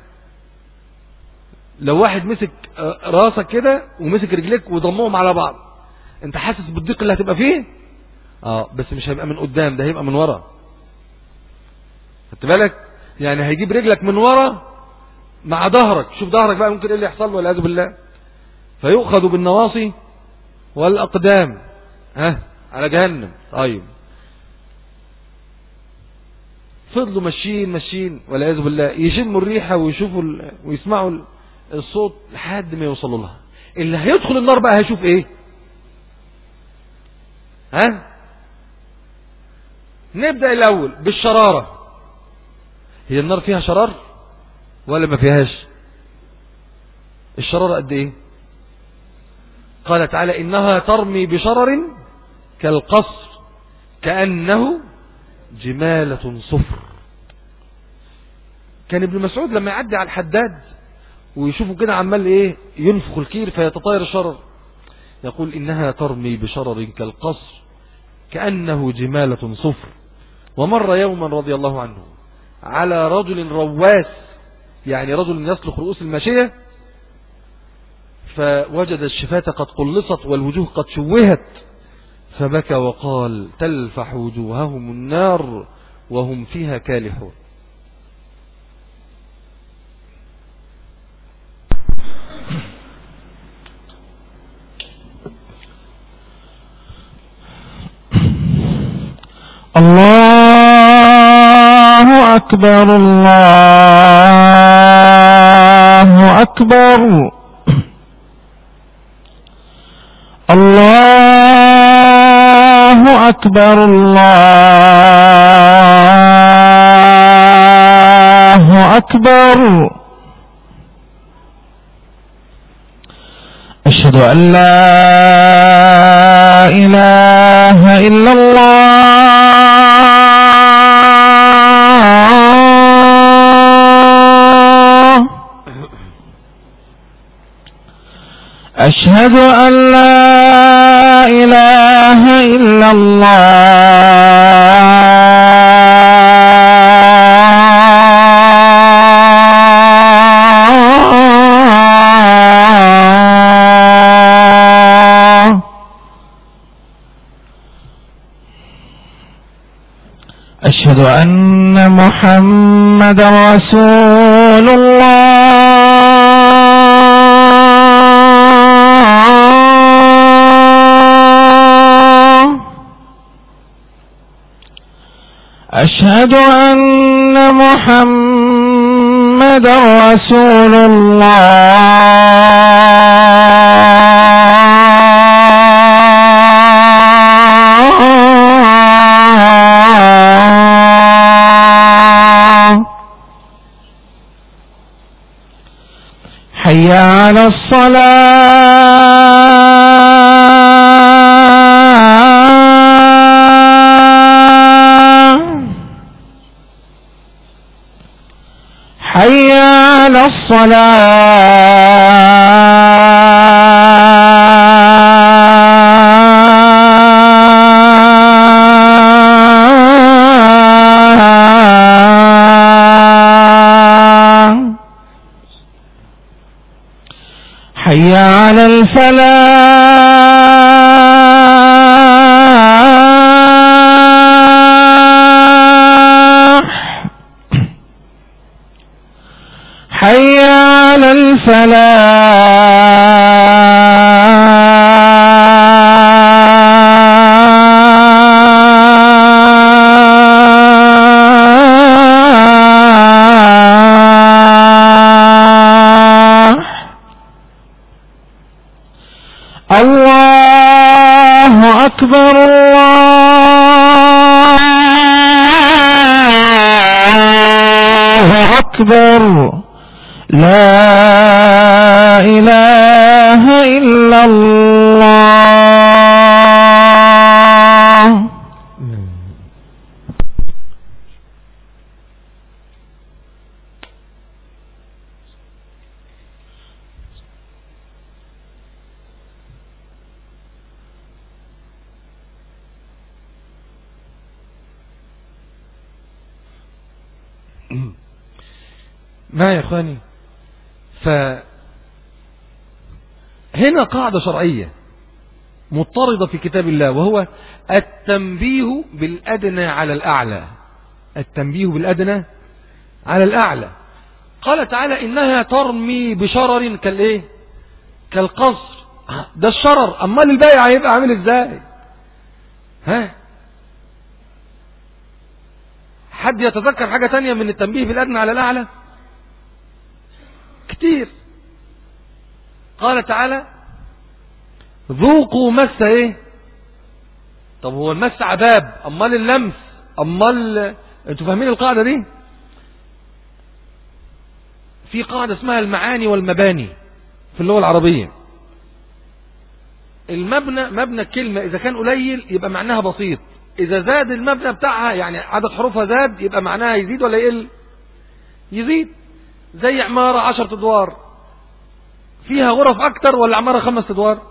لو واحد مسك راسك كده ومسك رجليك وضمهم على بعض انت حاسس بالضيق اللي هتبقى فيه اه بس مش هيبقى من قدام ده هيبقى من ورا خدت بالك يعني هيجيب رجلك من ورا مع ظهرك شوف ظهرك بقى ممكن ايه اللي يحصل له والعياذ بالله فيؤخذ بالنواصي والاقدام ها على جهنم طيب فضلوا ماشيين ماشيين والعياذ بالله يشموا الريحه ويشوفوا ال... ويسمعوا الصوت لحد ما يوصلوا لها اللي هيدخل النار بقى هيشوف ايه ها نبدأ الاول بالشرارة هي النار فيها شرار ولا ما فيهاش الشرارة قد ايه قال تعالى انها ترمي بشرر كالقصر كأنه جمالة صفر كان ابن مسعود لما يعدي على الحداد ويشوفه كده عمال ايه ينفخ الكير فيتطاير الشرر يقول انها ترمي بشرر كالقصر كأنه جمالة صفر ومر يوما رضي الله عنه على رجل رواس يعني رجل يسلخ رؤوس الماشية فوجد الشفاة قد قلصت والوجوه قد شوهت فبكى وقال تلفح وجوههم النار وهم فيها كالحون الله أكبر الله أكبر الله أكبر الله أكبر أشهد أن لا إله إلا الله أشهد أن لا إله إلا الله أشهد أن محمد رسول الله أشهد أن محمد رسول الله حي على الصلاة حي على الصلاة حي على الفلاح حي على الفلاح الله أكبر الله أكبر لا إله إلا الله ما يا اخواني ف هنا قاعدة شرعية مضطردة في كتاب الله وهو التنبيه بالأدنى على الأعلى التنبيه بالأدنى على الأعلى قال تعالى إنها ترمي بشرر كالإيه كالقصر ده الشرر أمال الباقي هيبقى عامل إزاي ها حد يتذكر حاجة تانية من التنبيه بالأدنى على الأعلى كتير قال تعالى ذوقوا مس ايه طب هو المس عذاب امال اللمس امال انتوا فاهمين القاعدة دي في قاعدة اسمها المعاني والمباني في اللغة العربية المبنى مبنى الكلمة اذا كان قليل يبقى معناها بسيط اذا زاد المبنى بتاعها يعني عدد حروفها زاد يبقى معناها يزيد ولا يقل يزيد زي عمارة عشرة ادوار فيها غرف اكتر ولا عمارة خمس ادوار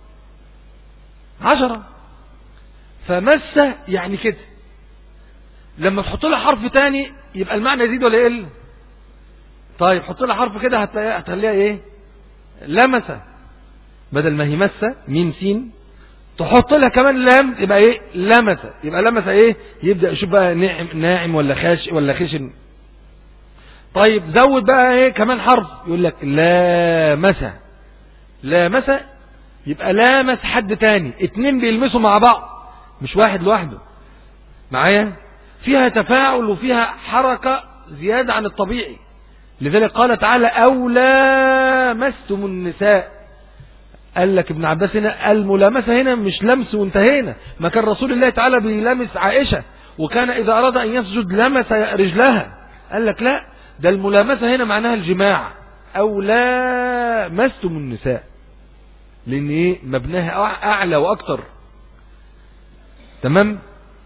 عشرة فمسة يعني كده لما تحط لها حرف تاني يبقى المعنى يزيد ولا يقل طيب حط لها حرف كده هتلاقيها هتخليها ايه لمسة بدل ما هي مسة ميم سين تحط لها كمان لام يبقى ايه لمسة يبقى لمسة ايه يبدأ يشوف بقى ناعم ناعم ولا خاش ولا خشن طيب زود بقى ايه كمان حرف يقول لك لامسة لامسة يبقى لامس حد تاني اتنين بيلمسوا مع بعض مش واحد لوحده معايا فيها تفاعل وفيها حركة زيادة عن الطبيعي لذلك قال تعالى أو لامستم النساء قال لك ابن عباس هنا الملامسة هنا مش لمس وانتهينا ما كان رسول الله تعالى بيلامس عائشة وكان إذا أراد أن يسجد لمس رجلها قال لك لا ده الملامسة هنا معناها الجماع أو لامستم النساء لأن إيه مبناها أعلى وأكتر تمام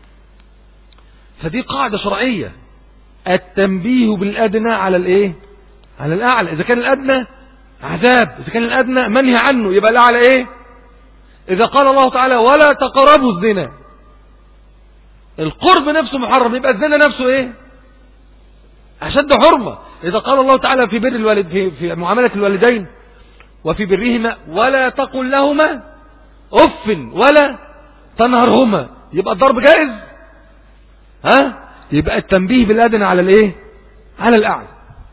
فدي قاعدة شرعية التنبيه بالأدنى على الإيه على الأعلى إذا كان الأدنى عذاب إذا كان الأدنى منهي عنه يبقى الأعلى إيه إذا قال الله تعالى ولا تقربوا الزنا القرب نفسه محرم يبقى الزنا نفسه إيه أشد حرمة إذا قال الله تعالى في بر الوالد في, في معاملة الوالدين وفي برهما ولا تقل لهما أف ولا تنهرهما يبقى الضرب جائز ها يبقى التنبيه بالأدنى على الايه على الأعلى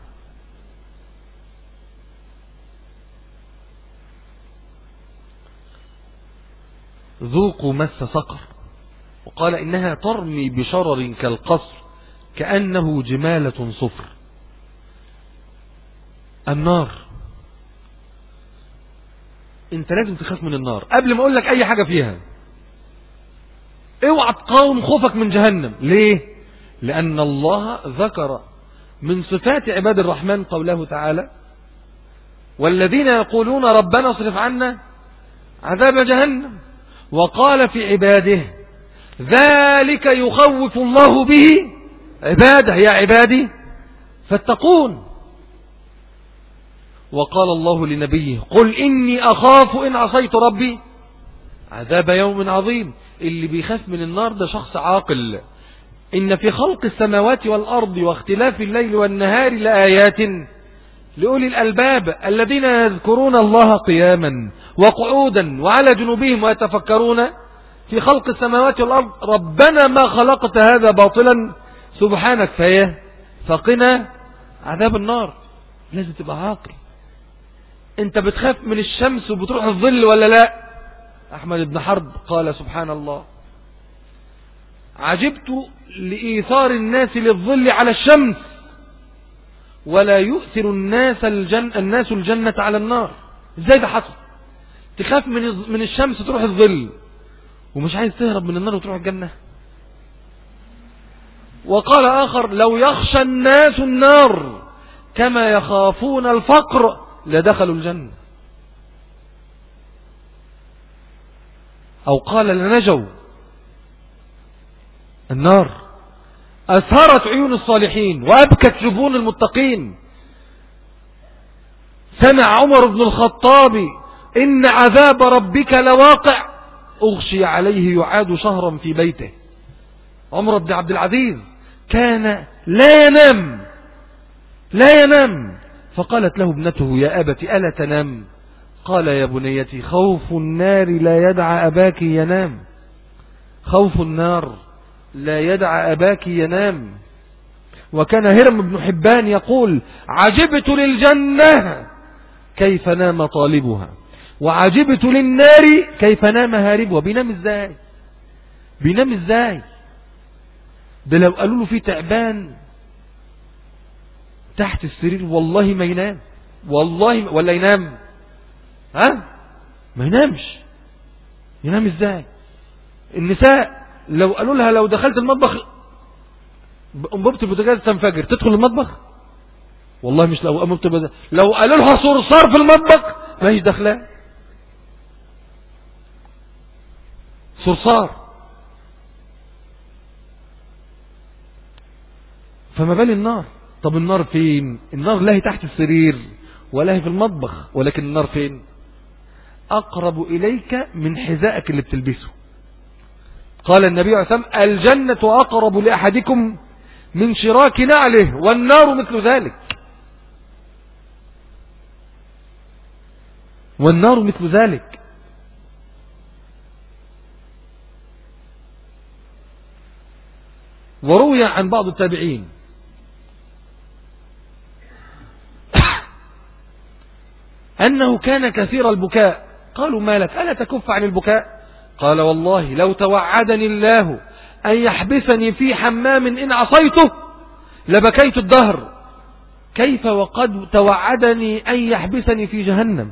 ذوقوا مس سقر وقال إنها ترمي بشرر كالقصر كأنه جمالة صفر النار انت لازم تخاف من النار قبل ما اقول لك اي حاجة فيها اوعى تقاوم خوفك من جهنم ليه لان الله ذكر من صفات عباد الرحمن قوله تعالى والذين يقولون ربنا اصرف عنا عذاب جهنم وقال في عباده ذلك يخوف الله به عباده يا عبادي فاتقون وقال الله لنبيه قل إني أخاف إن عصيت ربي عذاب يوم عظيم اللي بيخاف من النار ده شخص عاقل إن في خلق السماوات والأرض واختلاف الليل والنهار لآيات لأولي الألباب الذين يذكرون الله قياما وقعودا وعلى جنوبهم ويتفكرون في خلق السماوات والأرض ربنا ما خلقت هذا باطلا سبحانك فيه فقنا عذاب النار لازم تبقى عاقل انت بتخاف من الشمس وبتروح الظل ولا لا احمد بن حرب قال سبحان الله عجبت لإيثار الناس للظل على الشمس ولا يؤثر الناس الجن الناس الجنة على النار ازاي ده حصل تخاف من من الشمس تروح الظل ومش عايز تهرب من النار وتروح الجنة وقال آخر لو يخشى الناس النار كما يخافون الفقر لدخلوا الجنة أو قال لنجوا النار أسهرت عيون الصالحين وأبكت جبون المتقين سمع عمر بن الخطاب إن عذاب ربك لواقع أغشي عليه يعاد شهرا في بيته عمر بن عبد العزيز كان لا ينام لا ينام فقالت له ابنته يا أبت ألا تنام قال يا بنيتي خوف النار لا يدع أباك ينام خوف النار لا يدع أباك ينام وكان هرم بن حبان يقول عجبت للجنة كيف نام طالبها وعجبت للنار كيف نام هاربها بينام ازاي بينام ازاي ده لو قالوا له في تعبان تحت السرير والله ما ينام والله ولا ينام ها ما ينامش ينام ازاي النساء لو قالوا لها لو دخلت المطبخ انبوبة البوتاجاز تنفجر تدخل المطبخ والله مش لو انبوبة البوتاجاز لو قالوا لها صرصار في المطبخ ما هيش داخله صرصار فما بال النار طب النار فين النار لا هي تحت السرير ولا هي في المطبخ ولكن النار فين أقرب إليك من حذائك اللي بتلبسه قال النبي عليه الصلاة والسلام الجنة أقرب لأحدكم من شراك نعله والنار مثل ذلك والنار مثل ذلك وروي عن بعض التابعين أنه كان كثير البكاء قالوا ما لك ألا تكف عن البكاء قال والله لو توعدني الله أن يحبسني في حمام إن عصيته لبكيت الدهر كيف وقد توعدني أن يحبسني في جهنم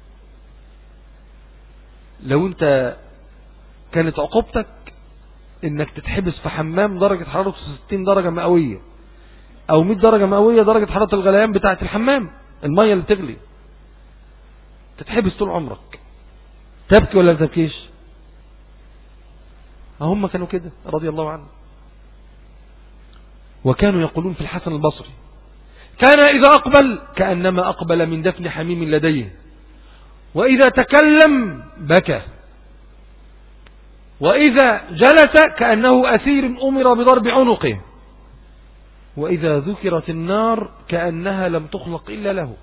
لو أنت كانت عقوبتك انك تتحبس في حمام درجة حرارته 60 درجة مئوية او 100 درجة مئوية درجة حرارة الغليان بتاعة الحمام المية اللي تغلي تتحبس طول عمرك تبكي ولا ما تبكيش هم كانوا كده رضي الله عنه وكانوا يقولون في الحسن البصري كان إذا أقبل كأنما أقبل من دفن حميم لديه وإذا تكلم بكى وإذا جلس كأنه أسير أمر بضرب عنقه وإذا ذكرت النار كأنها لم تخلق إلا له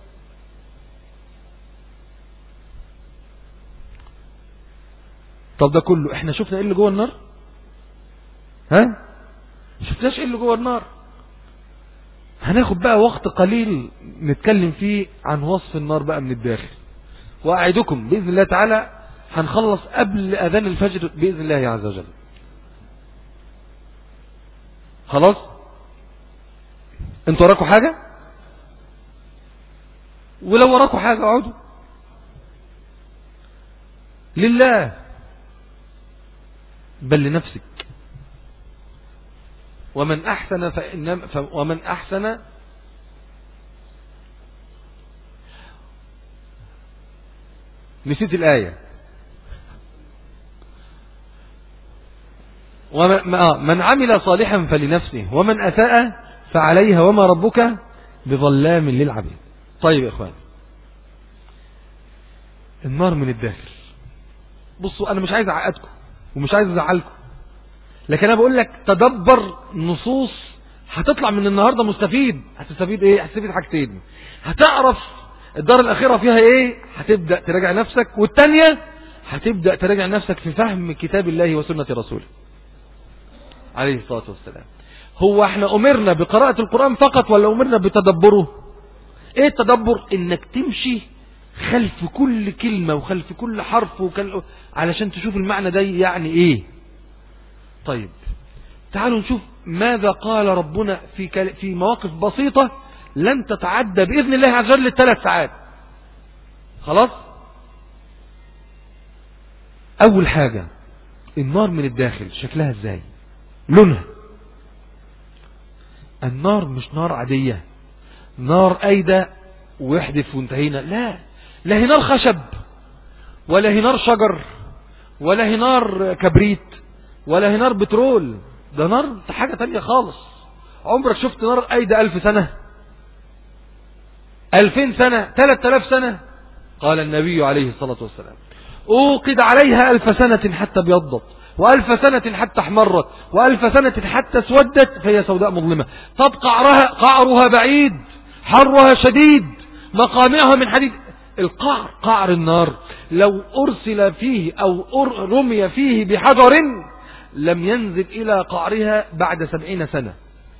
طب ده كله احنا شفنا ايه اللي جوه النار ها شفناش ايه اللي جوه النار هناخد بقى وقت قليل نتكلم فيه عن وصف النار بقى من الداخل واعدكم باذن الله تعالى هنخلص قبل اذان الفجر باذن الله عز وجل خلاص انتوا وراكوا حاجه ولو وراكوا حاجه اقعدوا لله بل لنفسك ومن أحسن فإنما ومن أحسن نسيت الآية ومن عمل صالحا فلنفسه ومن أساء فعليها وما ربك بظلام للعبيد طيب يا إخوان النار من الداخل بصوا أنا مش عايز أعقدكم ومش عايز ازعلكم لكن انا بقول لك تدبر نصوص هتطلع من النهارده مستفيد هتستفيد ايه هتستفيد حاجتين هتعرف الدار الاخيره فيها ايه هتبدا تراجع نفسك والثانيه هتبدا تراجع نفسك في فهم كتاب الله وسنه رسوله عليه الصلاه والسلام هو احنا امرنا بقراءه القران فقط ولا امرنا بتدبره ايه التدبر انك تمشي خلف كل كلمة وخلف كل حرف وكل... علشان تشوف المعنى ده يعني ايه طيب تعالوا نشوف ماذا قال ربنا في كل... في مواقف بسيطة لن تتعدى بإذن الله عز وجل الثلاث ساعات خلاص أول حاجة النار من الداخل شكلها ازاي لونها النار مش نار عادية نار أيدة ويحدث وانتهينا لا لا هي نار خشب ولا هي نار شجر ولا هي نار كبريت ولا هي نار بترول ده نار حاجة تانية خالص عمرك شفت نار أيدة ألف سنة ألفين سنة ثلاث آلاف سنة قال النبي عليه الصلاة والسلام أوقد عليها ألف سنة حتى ابيضت وألف سنة حتى احمرت وألف سنة حتى اسودت فهي سوداء مظلمة طب قعرها, قعرها بعيد حرها شديد مقامعها من حديد القعر قعر النار لو أرسل فيه أو أر- رمي فيه بحجر لم ينزل إلى قعرها بعد سبعين سنة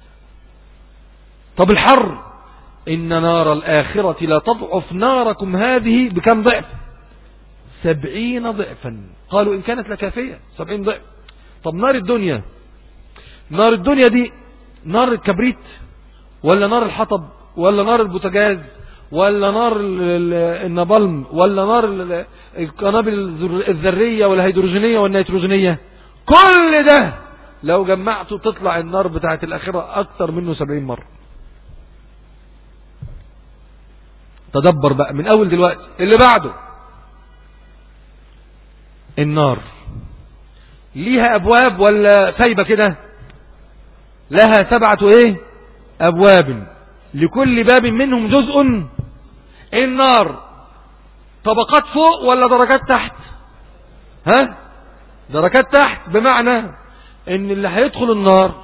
طب الحر إن نار الآخرة لا تضعف ناركم هذه بكم ضعف سبعين ضعفا قالوا إن كانت لكافية سبعين ضعف طب نار الدنيا نار الدنيا دي نار الكبريت ولا نار الحطب ولا نار البوتاجاز ولا نار ال- ال- النابلم ولا نار ال- القنابل الذر- الذرية والهيدروجينية والنيتروجينية كل ده لو جمعته تطلع النار بتاعت الآخرة أكتر منه سبعين مرة تدبر بقى من أول دلوقتي اللي بعده النار ليها أبواب ولا سايبة كده لها سبعة ايه أبواب لكل باب منهم جزء النار طبقات فوق ولا درجات تحت ها درجات تحت بمعنى ان اللي هيدخل النار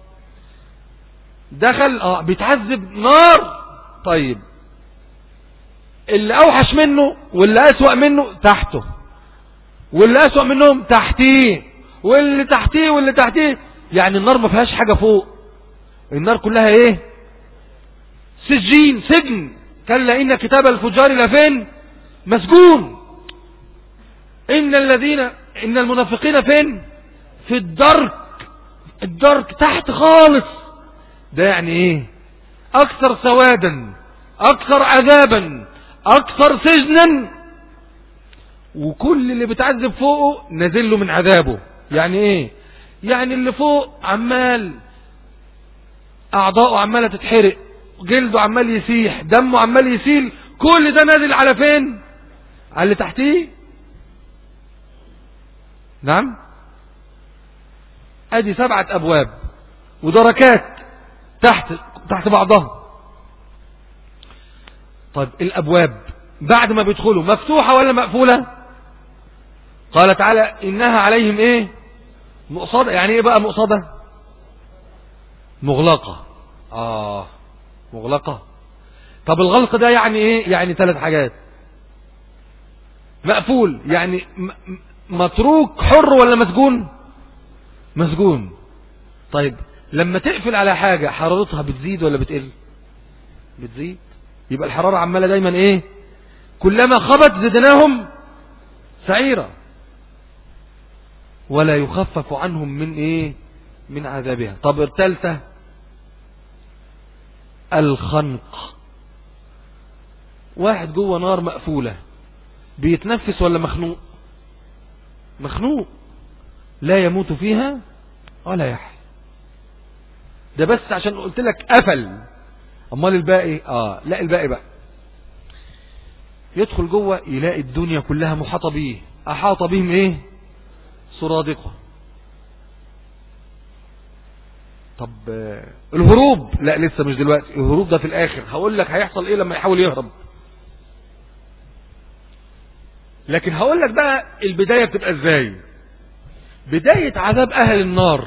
دخل اه بيتعذب نار طيب اللي اوحش منه واللي اسوأ منه تحته واللي اسوأ منهم تحتيه واللي تحتيه واللي تحتيه يعني النار ما فيهاش حاجة فوق النار كلها ايه سجين سجن كلا ان كتاب الفجار لفين مسجون ان الذين ان المنافقين فين في الدرك الدرك تحت خالص ده يعني ايه اكثر سوادا اكثر عذابا اكثر سجنا وكل اللي بتعذب فوقه نازل له من عذابه يعني ايه يعني اللي فوق عمال اعضاؤه عماله تتحرق جلده عمال يسيح دمه عمال يسيل كل ده نازل على فين على اللي تحتيه نعم ادي سبعة ابواب ودركات تحت تحت بعضها طيب الابواب بعد ما بيدخلوا مفتوحة ولا مقفولة قال تعالى انها عليهم ايه مقصدة يعني ايه بقى مقصدة مغلقة اه مغلقة طب الغلق ده يعني ايه يعني ثلاث حاجات مقفول يعني م- م- متروك حر ولا مسجون مسجون طيب لما تقفل على حاجة حرارتها بتزيد ولا بتقل بتزيد يبقى الحرارة عمالة دايما ايه كلما خبت زدناهم سعيرة ولا يخفف عنهم من ايه من عذابها طب الثالثة الخنق واحد جوه نار مقفولة بيتنفس ولا مخنوق مخنوق لا يموت فيها ولا يحيى ده بس عشان قلت لك قفل امال الباقي اه لا الباقي بقى يدخل جوه يلاقي الدنيا كلها محاطة بيه احاط بهم ايه سرادقه طب آه، الهروب لا لسه مش دلوقتي الهروب ده في الاخر هقول لك هيحصل ايه لما يحاول يهرب لكن هقول لك بقى البداية بتبقى ازاي بداية عذاب اهل النار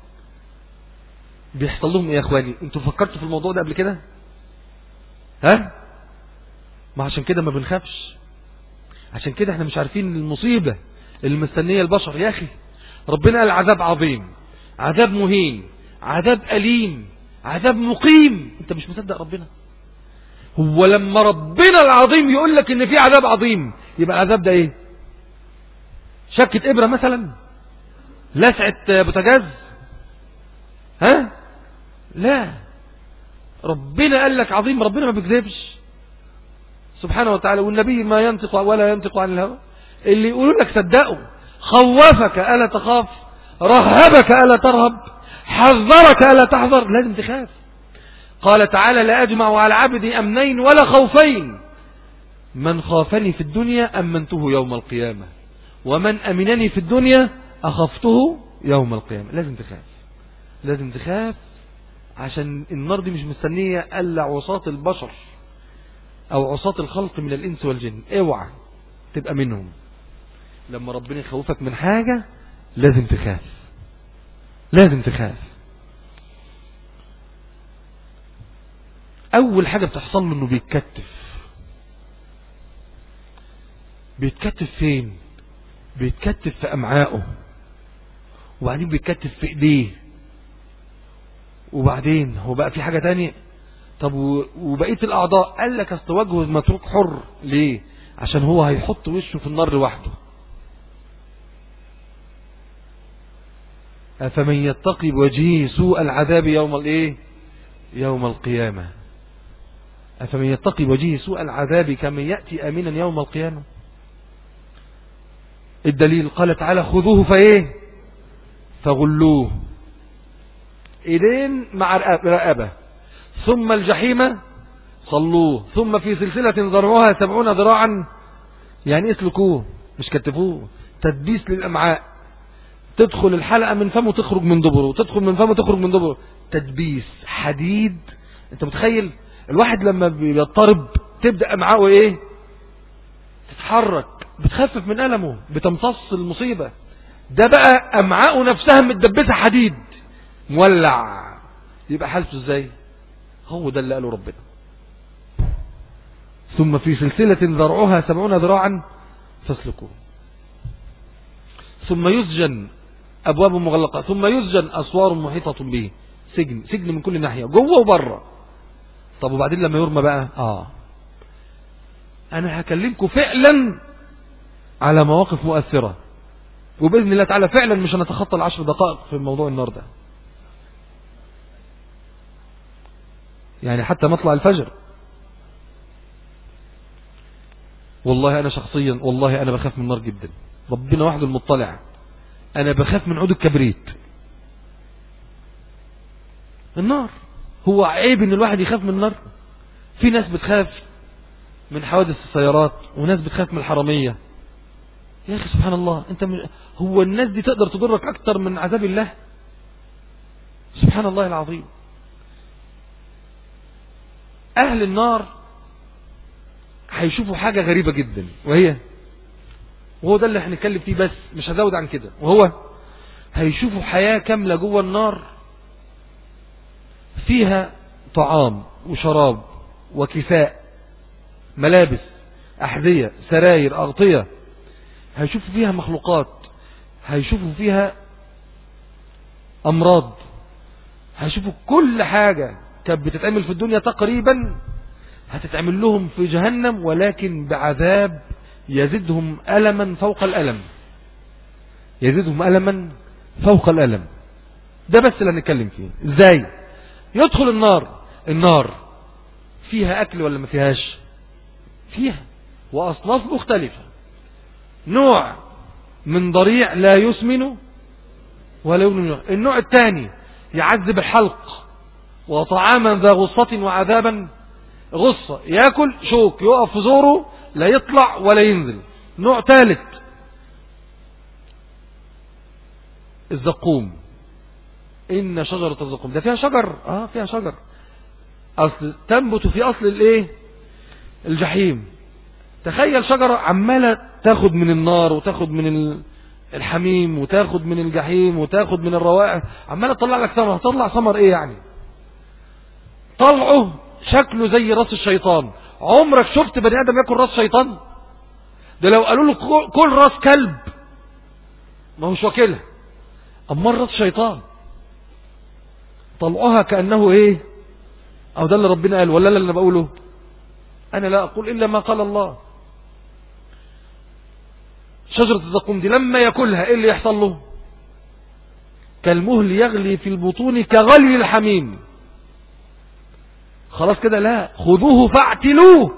بيحصل لهم ايه يا اخواني انتوا فكرتوا في الموضوع ده قبل كده ها ما عشان كده ما بنخافش عشان كده احنا مش عارفين المصيبة اللي مستنية البشر يا اخي ربنا قال عذاب عظيم عذاب مهين عذاب أليم عذاب مقيم انت مش مصدق ربنا هو لما ربنا العظيم يقول لك ان في عذاب عظيم يبقى العذاب ده ايه شكة ابرة مثلا لسعة بوتاجاز ها لا ربنا قال لك عظيم ربنا ما بيكذبش سبحانه وتعالى والنبي ما ينطق ولا ينطق عن الهوى اللي يقولوا لك صدقوا خوفك ألا تخاف رهبك ألا ترهب حذرك ألا تحذر لازم تخاف قال تعالى لا أجمع على عبدي أمنين ولا خوفين من خافني في الدنيا أمنته يوم القيامة ومن أمنني في الدنيا أخفته يوم القيامة لازم تخاف لازم تخاف عشان النار دي مش مستنية ألا عصاة البشر أو عصاة الخلق من الإنس والجن اوعى تبقى منهم لما ربنا يخوفك من حاجة لازم تخاف لازم تخاف اول حاجة بتحصل له انه بيتكتف بيتكتف فين بيتكتف في امعائه وبعدين بيتكتف في ايديه وبعدين هو بقى في حاجة تانية طب وبقية الاعضاء قال لك اصل وجهه متروك حر ليه عشان هو هيحط وشه في النار لوحده أفمن يتقي بوجهه سوء العذاب يوم الايه يوم القيامة أفمن يتقي بوجهه سوء العذاب كمن يأتي آمنا يوم القيامة الدليل قال تعالى خذوه فايه فغلوه ايدين مع رقبة ثم الجحيم صلوه ثم في سلسلة ذرعها سبعون ذراعا يعني اسلكوه مش كتفوه تدبيس للأمعاء تدخل الحلقة من فمه تخرج من دبره تدخل من فمه تخرج من دبره تدبيس حديد انت متخيل الواحد لما بيضطرب تبدأ أمعاءه ايه تتحرك بتخفف من ألمه بتمتص المصيبة ده بقى أمعاءه نفسها متدبسة حديد مولع يبقى حالته ازاي هو ده اللي قاله ربنا ثم في سلسلة ذرعها سبعون ذراعا فاسلكوه ثم يسجن أبواب مغلقة ثم يسجن أسوار محيطة به سجن سجن من كل ناحية جوه وبره طب وبعدين لما يرمى بقى آه أنا هكلمكم فعلا على مواقف مؤثرة وبإذن الله تعالى فعلا مش هنتخطى العشر دقائق في الموضوع النهارده يعني حتى مطلع الفجر والله أنا شخصيا والله أنا بخاف من النار جدا ربنا وحده المطلع أنا بخاف من عود الكبريت النار هو عيب ان الواحد يخاف من النار في ناس بتخاف من حوادث السيارات وناس بتخاف من الحرامية يا أخي سبحان الله أنت م... هو الناس دي تقدر تضرك أكتر من عذاب الله سبحان الله العظيم أهل النار هيشوفوا حاجة غريبة جدا وهي وهو ده اللي هنتكلم فيه بس مش هزود عن كده وهو هيشوفوا حياة كاملة جوه النار فيها طعام وشراب وكفاء ملابس أحذية سراير أغطية هيشوفوا فيها مخلوقات هيشوفوا فيها أمراض هيشوفوا كل حاجة كانت بتتعمل في الدنيا تقريبا هتتعمل لهم في جهنم ولكن بعذاب يزيدهم ألما فوق الألم يزيدهم ألما فوق الألم ده بس اللي هنتكلم فيه ازاي يدخل النار النار فيها أكل ولا ما فيهاش فيها وأصناف مختلفة نوع من ضريع لا يسمن ولا يغني النوع الثاني يعذب الحلق وطعاما ذا غصة وعذابا غصة ياكل شوك يقف في زوره لا يطلع ولا ينزل نوع ثالث الزقوم إن شجرة الزقوم ده فيها شجر اه فيها شجر أصل تنبت في أصل الايه الجحيم تخيل شجرة عمالة تاخد من النار وتاخد من الحميم وتاخد من الجحيم وتاخد من الروائح عمالة تطلع لك ثمر هتطلع ثمر ايه يعني طلعه شكله زي راس الشيطان عمرك شفت بني ادم ياكل راس شيطان ده لو قالوا له كل راس كلب ما هوش واكلها اما راس شيطان طلعها كانه ايه او ده اللي ربنا قال ولا اللي انا بقوله انا لا اقول الا ما قال الله شجرة الزقوم دي لما ياكلها ايه اللي يحصل له كالمهل يغلي في البطون كغلي الحميم خلاص كده لا خذوه فاعتلوه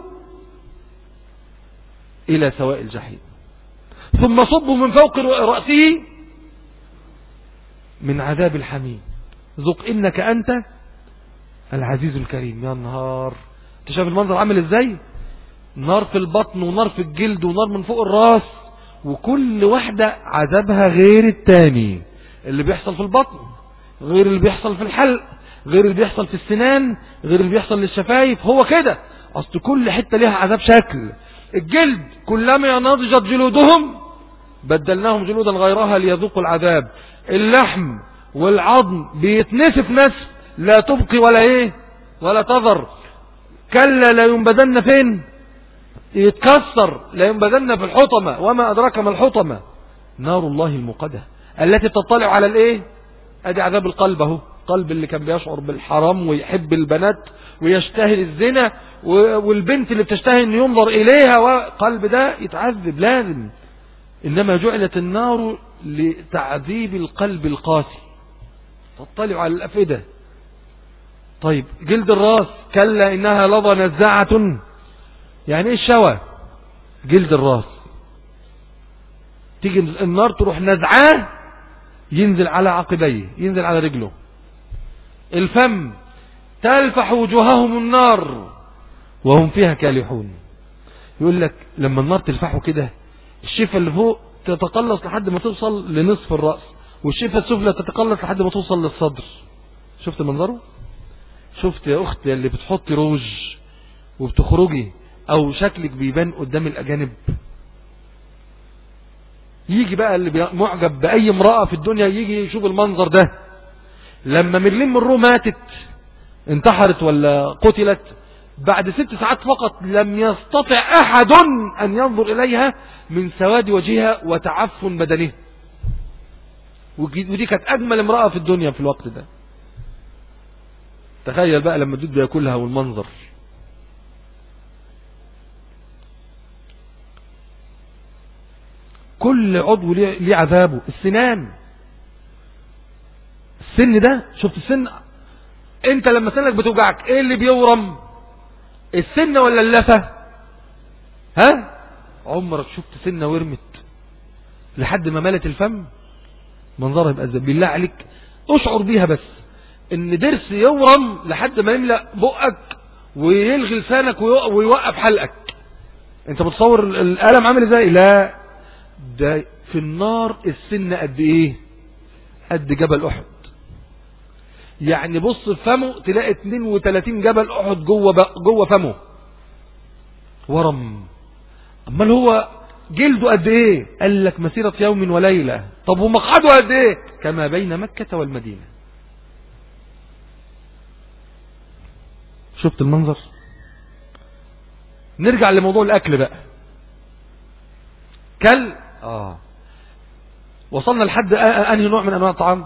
الى سواء الجحيم ثم صبوا من فوق رأسه من عذاب الحميم ذق انك انت العزيز الكريم يا نهار انت شايف المنظر عامل ازاي نار في البطن ونار في الجلد ونار من فوق الراس وكل واحدة عذابها غير التاني اللي بيحصل في البطن غير اللي بيحصل في الحلق غير اللي بيحصل في السنان غير اللي بيحصل للشفايف هو كده اصل كل حتة ليها عذاب شكل الجلد كلما نضجت جلودهم بدلناهم جلودا غيرها ليذوقوا العذاب اللحم والعظم بيتنسف نسف لا تبقي ولا ايه ولا تذر كلا لا ينبذن فين يتكسر لا ينبذن في الحطمة وما أدراك ما الحطمة نار الله المقدة التي تطلع على الايه ادي عذاب القلب اهو قلب اللي كان بيشعر بالحرام ويحب البنات ويشتهي الزنا والبنت اللي بتشتهي ان ينظر اليها وقلب ده يتعذب لازم انما جعلت النار لتعذيب القلب القاسي تطلع على الافئده طيب جلد الراس كلا انها لظى نزاعة يعني ايه الشوى جلد الراس تيجي النار تروح نزعاه ينزل على عقبيه ينزل على رجله الفم تلفح وجوههم النار وهم فيها كالحون يقول لك لما النار تلفحه كده الشفة اللي فوق تتقلص لحد ما توصل لنصف الرأس والشفة السفلى تتقلص لحد ما توصل للصدر شفت منظره شفت يا اختي اللي بتحطي روج وبتخرجي او شكلك بيبان قدام الاجانب يجي بقى اللي معجب باي امرأة في الدنيا يجي يشوف المنظر ده لما ميرلين مونرو ماتت انتحرت ولا قتلت بعد ست ساعات فقط لم يستطع احد ان ينظر اليها من سواد وجهها وتعفن بدنها ودي كانت اجمل امرأة في الدنيا في الوقت ده تخيل بقى لما الدود بياكلها والمنظر كل عضو ليه عذابه السنان السن ده شفت السن انت لما سنك بتوجعك ايه اللي بيورم السن ولا اللفة ها عمرك شفت سنة ورمت لحد ما ملت الفم منظرها يبقى ازاي بالله عليك اشعر بيها بس ان درس يورم لحد ما يملأ بقك ويلغي لسانك ويوقف حلقك انت بتصور الالم عامل ازاي لا ده في النار السن قد ايه قد جبل احد يعني بص في فمه تلاقي 32 جبل احد جوه جوه فمه ورم امال هو جلده قد ايه قال لك مسيرة يوم وليلة طب ومقعده قد ايه كما بين مكة والمدينة شفت المنظر نرجع لموضوع الاكل بقى كل اه وصلنا لحد انهي نوع من انواع الطعام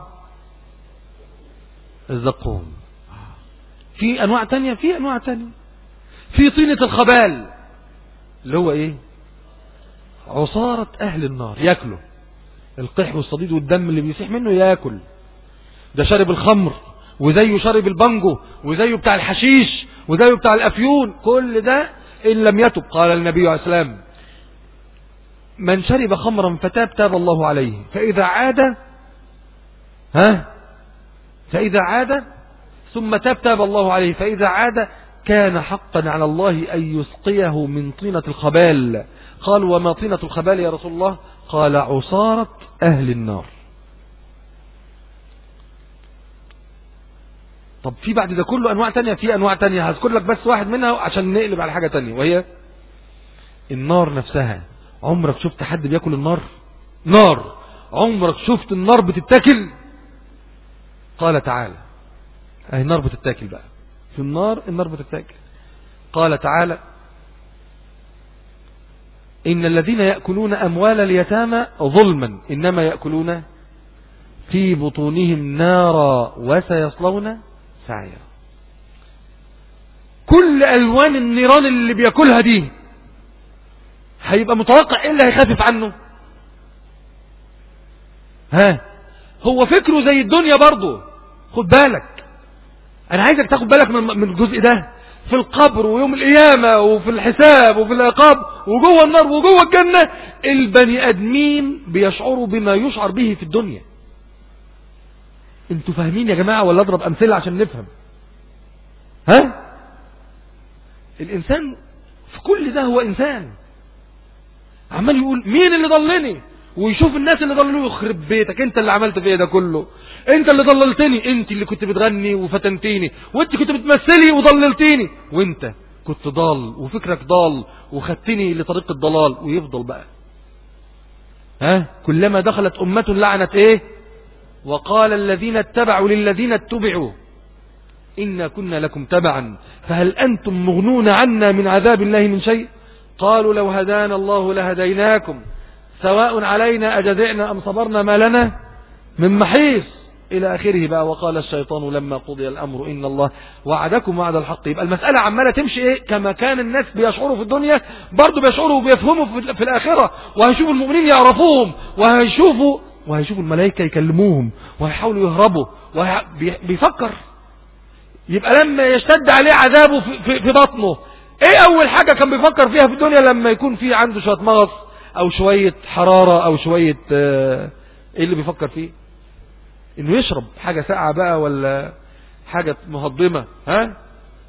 الزقوم في انواع تانية في انواع تانية في طينة الخبال اللي هو ايه عصارة اهل النار ياكلوا القح والصديد والدم اللي بيسيح منه ياكل ده شارب الخمر وزيه شارب البنجو وزيه بتاع الحشيش وزيه بتاع الافيون كل ده ان لم يتب قال النبي عليه السلام من شرب خمرا فتاب تاب الله عليه فاذا عاد ها فإذا عاد ثم تاب تاب الله عليه فإذا عاد كان حقا على الله أن يسقيه من طينة الخبال قال وما طينة الخبال يا رسول الله قال عصارة أهل النار طب في بعد ده كله أنواع تانية في أنواع تانية هذكر لك بس واحد منها عشان نقلب على حاجة تانية وهي النار نفسها عمرك شفت حد بياكل النار نار عمرك شفت النار بتتاكل قال تعالى اهي النار بتتاكل بقى في النار النار بتتاكل قال تعالى إن الذين يأكلون أموال اليتامى ظلما إنما يأكلون في بطونهم نارا وسيصلون سعيرا كل ألوان النيران اللي بياكلها دي هيبقى متوقع إيه اللي هيخفف عنه ها هو فكره زي الدنيا برضه خد بالك انا عايزك تاخد بالك من الجزء ده في القبر ويوم القيامة وفي الحساب وفي العقاب وجوه النار وجوه الجنة البني ادمين بيشعروا بما يشعر به في الدنيا انتوا فاهمين يا جماعة ولا اضرب امثلة عشان نفهم ها الانسان في كل ده هو انسان عمال يقول مين اللي ضلني ويشوف الناس اللي ضللوه يخرب بيتك انت اللي عملت فيا ده كله انت اللي ضللتني انت اللي كنت بتغني وفتنتيني وانت كنت بتمثلي وضللتيني وانت كنت ضال وفكرك ضال وخدتني لطريق الضلال ويفضل بقى ها كلما دخلت أمة لعنت ايه وقال الذين اتبعوا للذين اتبعوا إنا كنا لكم تبعا فهل أنتم مغنون عنا من عذاب الله من شيء قالوا لو هدانا الله لهديناكم سواء علينا أجزعنا أم صبرنا ما لنا من محيص إلى آخره بقى وقال الشيطان لما قضي الأمر إن الله وعدكم وعد الحق يبقى المسألة عمالة تمشي إيه كما كان الناس بيشعروا في الدنيا برضو بيشعروا وبيفهموا في, في الآخرة وهيشوفوا المؤمنين يعرفوهم وهيشوفوا وهيشوفوا الملائكة يكلموهم وهيحاولوا يهربوا وبيفكر يبقى لما يشتد عليه عذابه في, في, في بطنه ايه اول حاجة كان بيفكر فيها في الدنيا لما يكون في عنده شوية مغص او شوية حرارة او شوية اه ايه اللي بيفكر فيه انه يشرب حاجة ساقعة بقى ولا حاجة مهضمة ها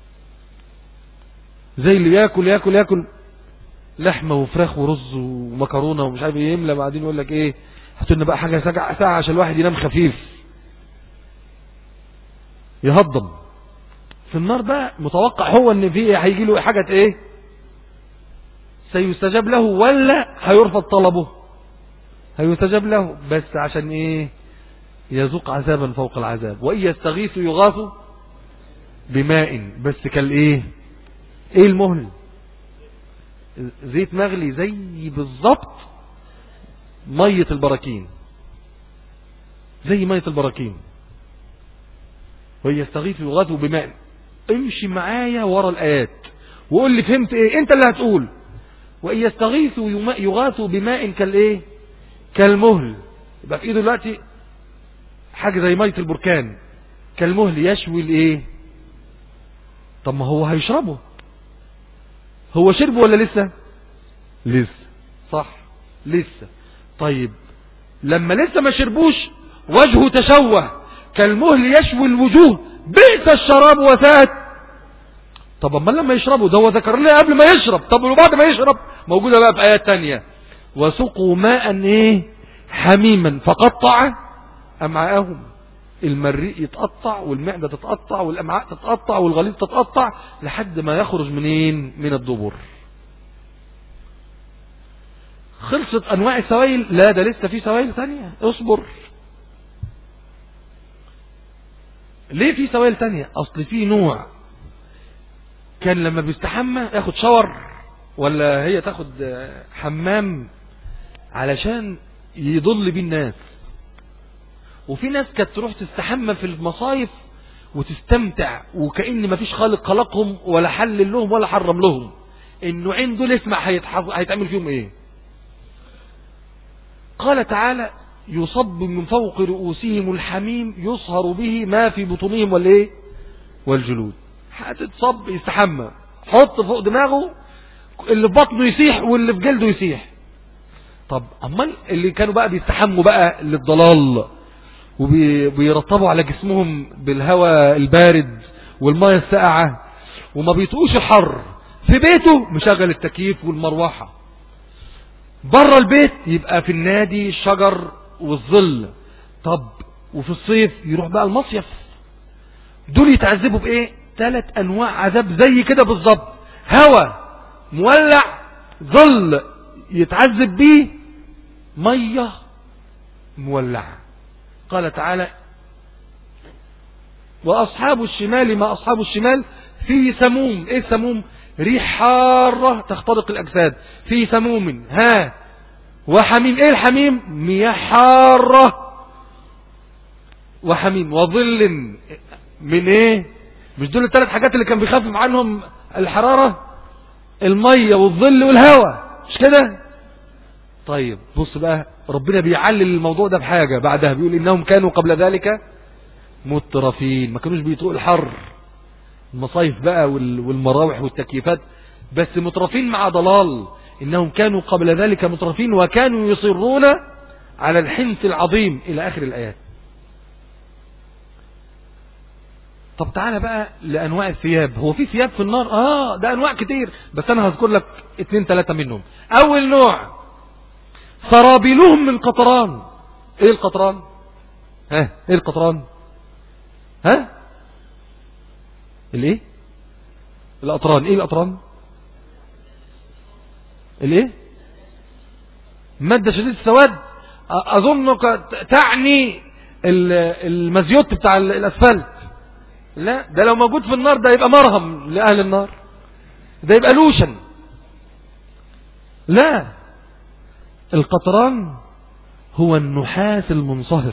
زي اللي ياكل ياكل ياكل لحمة وفراخ ورز ومكرونة ومش عارف ايه يملى بعدين يقول لك ايه هاتوا لنا بقى حاجة ساعة ساعة عشان الواحد ينام خفيف يهضم في النار بقى متوقع هو ان في هيجي له حاجة ايه سيستجاب له ولا هيرفض طلبه هيستجاب له بس عشان ايه يذوق عذابا فوق العذاب وإن يستغيث يغاث بماء بس كالايه ايه المهل زيت مغلي زي بالظبط مية البراكين زي مية البراكين وإن يستغيث يغاث بماء امشي معايا ورا الآيات وقول لي فهمت ايه انت اللي هتقول وإن يستغيثوا يغاثوا بماء كالايه كالمهل يبقى في ايده دلوقتي حاجة زي مية البركان كالمهل يشوي الايه طب ما هو هيشربه هو شربه ولا لسه لسه صح لسه طيب لما لسه ما شربوش وجهه تشوه كالمهل يشوي الوجوه بئس الشراب وساءت طب اما لما يشربوا ده هو ذكر لنا قبل ما يشرب طب وبعد ما يشرب موجودة بقى في آيات تانية وسقوا ماء ايه حميما فقطع امعاءهم المريء يتقطع والمعدة تتقطع والامعاء تتقطع والغليظ تتقطع لحد ما يخرج منين من الدبر خلصت انواع السوائل لا ده لسه في سوائل ثانية اصبر ليه في سوائل تانية اصل في نوع كان لما بيستحمى ياخد شاور ولا هي تاخد حمام علشان يضل بيه الناس وفي ناس كانت تروح تستحمى في المصايف وتستمتع وكأن مفيش خالق خلقهم ولا حلل لهم ولا حرم لهم النوعين دول اسمع هيتعمل فيهم ايه قال تعالى يصب من فوق رؤوسهم الحميم يصهر به ما في بطونهم والايه والجلود هتتصب يستحمى حط فوق دماغه اللي في بطنه يسيح واللي في جلده يسيح طب امال اللي كانوا بقى بيستحموا بقى للضلال وبيرطبوا على جسمهم بالهواء البارد والمية الساقعة وما بيطقوش الحر في بيته مشغل التكييف والمروحة بره البيت يبقى في النادي الشجر والظل طب وفي الصيف يروح بقى المصيف دول يتعذبوا بايه ثلاث انواع عذاب زي كده بالظبط هوا مولع ظل يتعذب بيه ميه مولعه قال تعالى واصحاب الشمال ما اصحاب الشمال في سموم ايه سموم ريح حارة تخترق الاجساد في سموم ها وحميم ايه الحميم مياه حارة وحميم وظل من ايه مش دول الثلاث حاجات اللي كان بيخفف عنهم الحرارة المية والظل والهواء مش كده طيب بص بقى ربنا بيعلل الموضوع ده بحاجة بعدها بيقول انهم كانوا قبل ذلك مترفين ما كانوش بيطوق الحر المصايف بقى والمراوح والتكييفات بس مترفين مع ضلال انهم كانوا قبل ذلك مترفين وكانوا يصرون على الحنث العظيم الى اخر الايات طب تعالى بقى لانواع الثياب هو في ثياب في النار اه ده انواع كتير بس انا هذكر لك اتنين تلاتة منهم اول نوع سرابيلهم من قطران ايه القطران ها ايه القطران ها الايه الاطران ايه الاطران الايه مادة شديدة السواد اظنك تعني المزيوت بتاع الاسفلت لا ده لو موجود في النار ده يبقى مرهم لأهل النار ده يبقى لوشن لا القطران هو النحاس المنصهر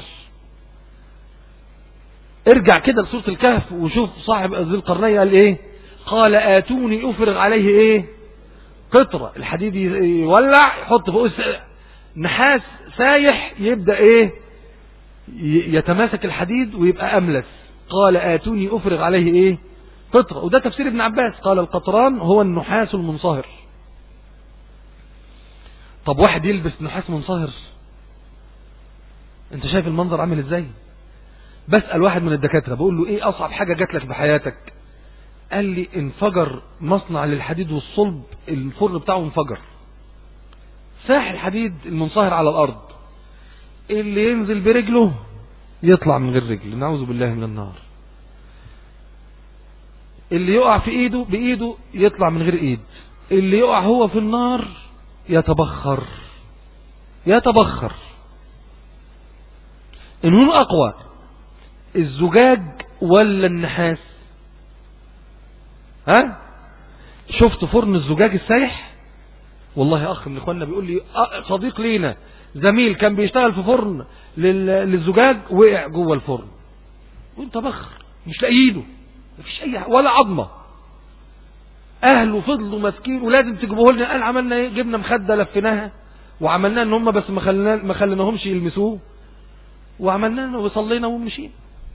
ارجع كده لسورة الكهف وشوف صاحب ذي القرنية قال ايه قال اتوني افرغ عليه ايه قطرة الحديد يولع يحط فوق الس- نحاس سايح يبدأ ايه ي- يتماسك الحديد ويبقى املس قال اتوني افرغ عليه ايه قطرة وده تفسير ابن عباس قال القطران هو النحاس المنصهر طب واحد يلبس نحاس منصهر انت شايف المنظر عامل ازاي بسأل واحد من الدكاترة بقول له ايه اصعب حاجة جات لك بحياتك قال لي انفجر مصنع للحديد والصلب الفرن بتاعه انفجر ساح الحديد المنصهر على الارض اللي ينزل برجله يطلع من غير رجل نعوذ بالله من النار اللي يقع في ايده بايده يطلع من غير ايد اللي يقع هو في النار يتبخر يتبخر النون اقوى الزجاج ولا النحاس ها شفت فرن الزجاج السايح والله اخ من اخواننا بيقول لي أه صديق لينا زميل كان بيشتغل في فرن لل- للزجاج وقع جوه الفرن وانت بخر مش لاقيينه مفيش اي ح- ولا عظمه اهله فضلوا ماسكين ولازم تجيبوه لنا قال عملنا ايه جبنا مخده لفيناها وعملنا ان هم بس ما خلنا ما خليناهمش يلمسوه وعملنا وصلينا ومشينا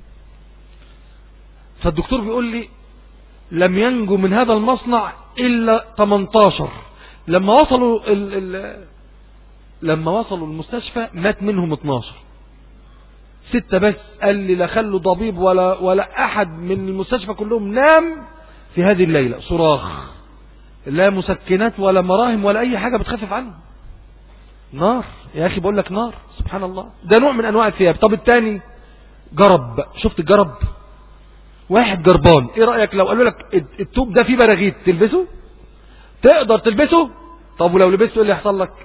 فالدكتور بيقول لي لم ينجو من هذا المصنع الا 18 لما وصلوا ال ال لما وصلوا المستشفى مات منهم 12 ستة بس قال لي لا خلوا ضبيب ولا ولا احد من المستشفى كلهم نام في هذه الليلة صراخ لا مسكنات ولا مراهم ولا اي حاجة بتخفف عنه نار يا اخي بقول لك نار سبحان الله ده نوع من انواع الثياب طب التاني جرب شفت الجرب واحد جربان ايه رأيك لو قالوا لك التوب ده فيه براغيث تلبسه تقدر تلبسه طب ولو لبسته ايه اللي يحصل لك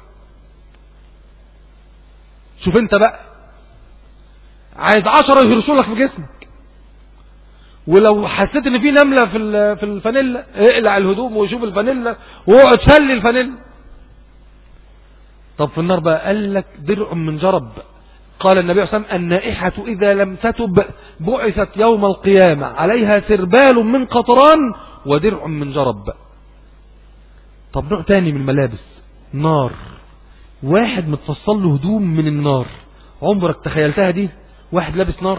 شوف انت بقى عايز عشرة يهرشوا لك في جسمك ولو حسيت ان في نملة في ال- في الفانيلا اقلع الهدوم وشوف الفانيلا واقعد شلي الفانيلا طب في النار بقى قال لك درع من جرب قال النبي صلى الله عليه وسلم النائحة إذا لم تتب بعثت يوم القيامة عليها سربال من قطران ودرع من جرب طب نوع تاني من الملابس نار واحد متفصل له هدوم من النار عمرك تخيلتها دي واحد لابس نار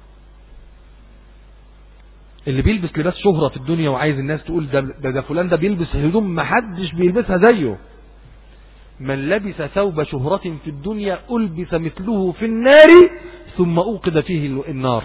اللي بيلبس لباس شهرة في الدنيا وعايز الناس تقول ده, ده, ده فلان ده بيلبس هدوم محدش بيلبسها زيه من لبس ثوب شهرة في الدنيا ألبس مثله في النار ثم أوقد فيه النار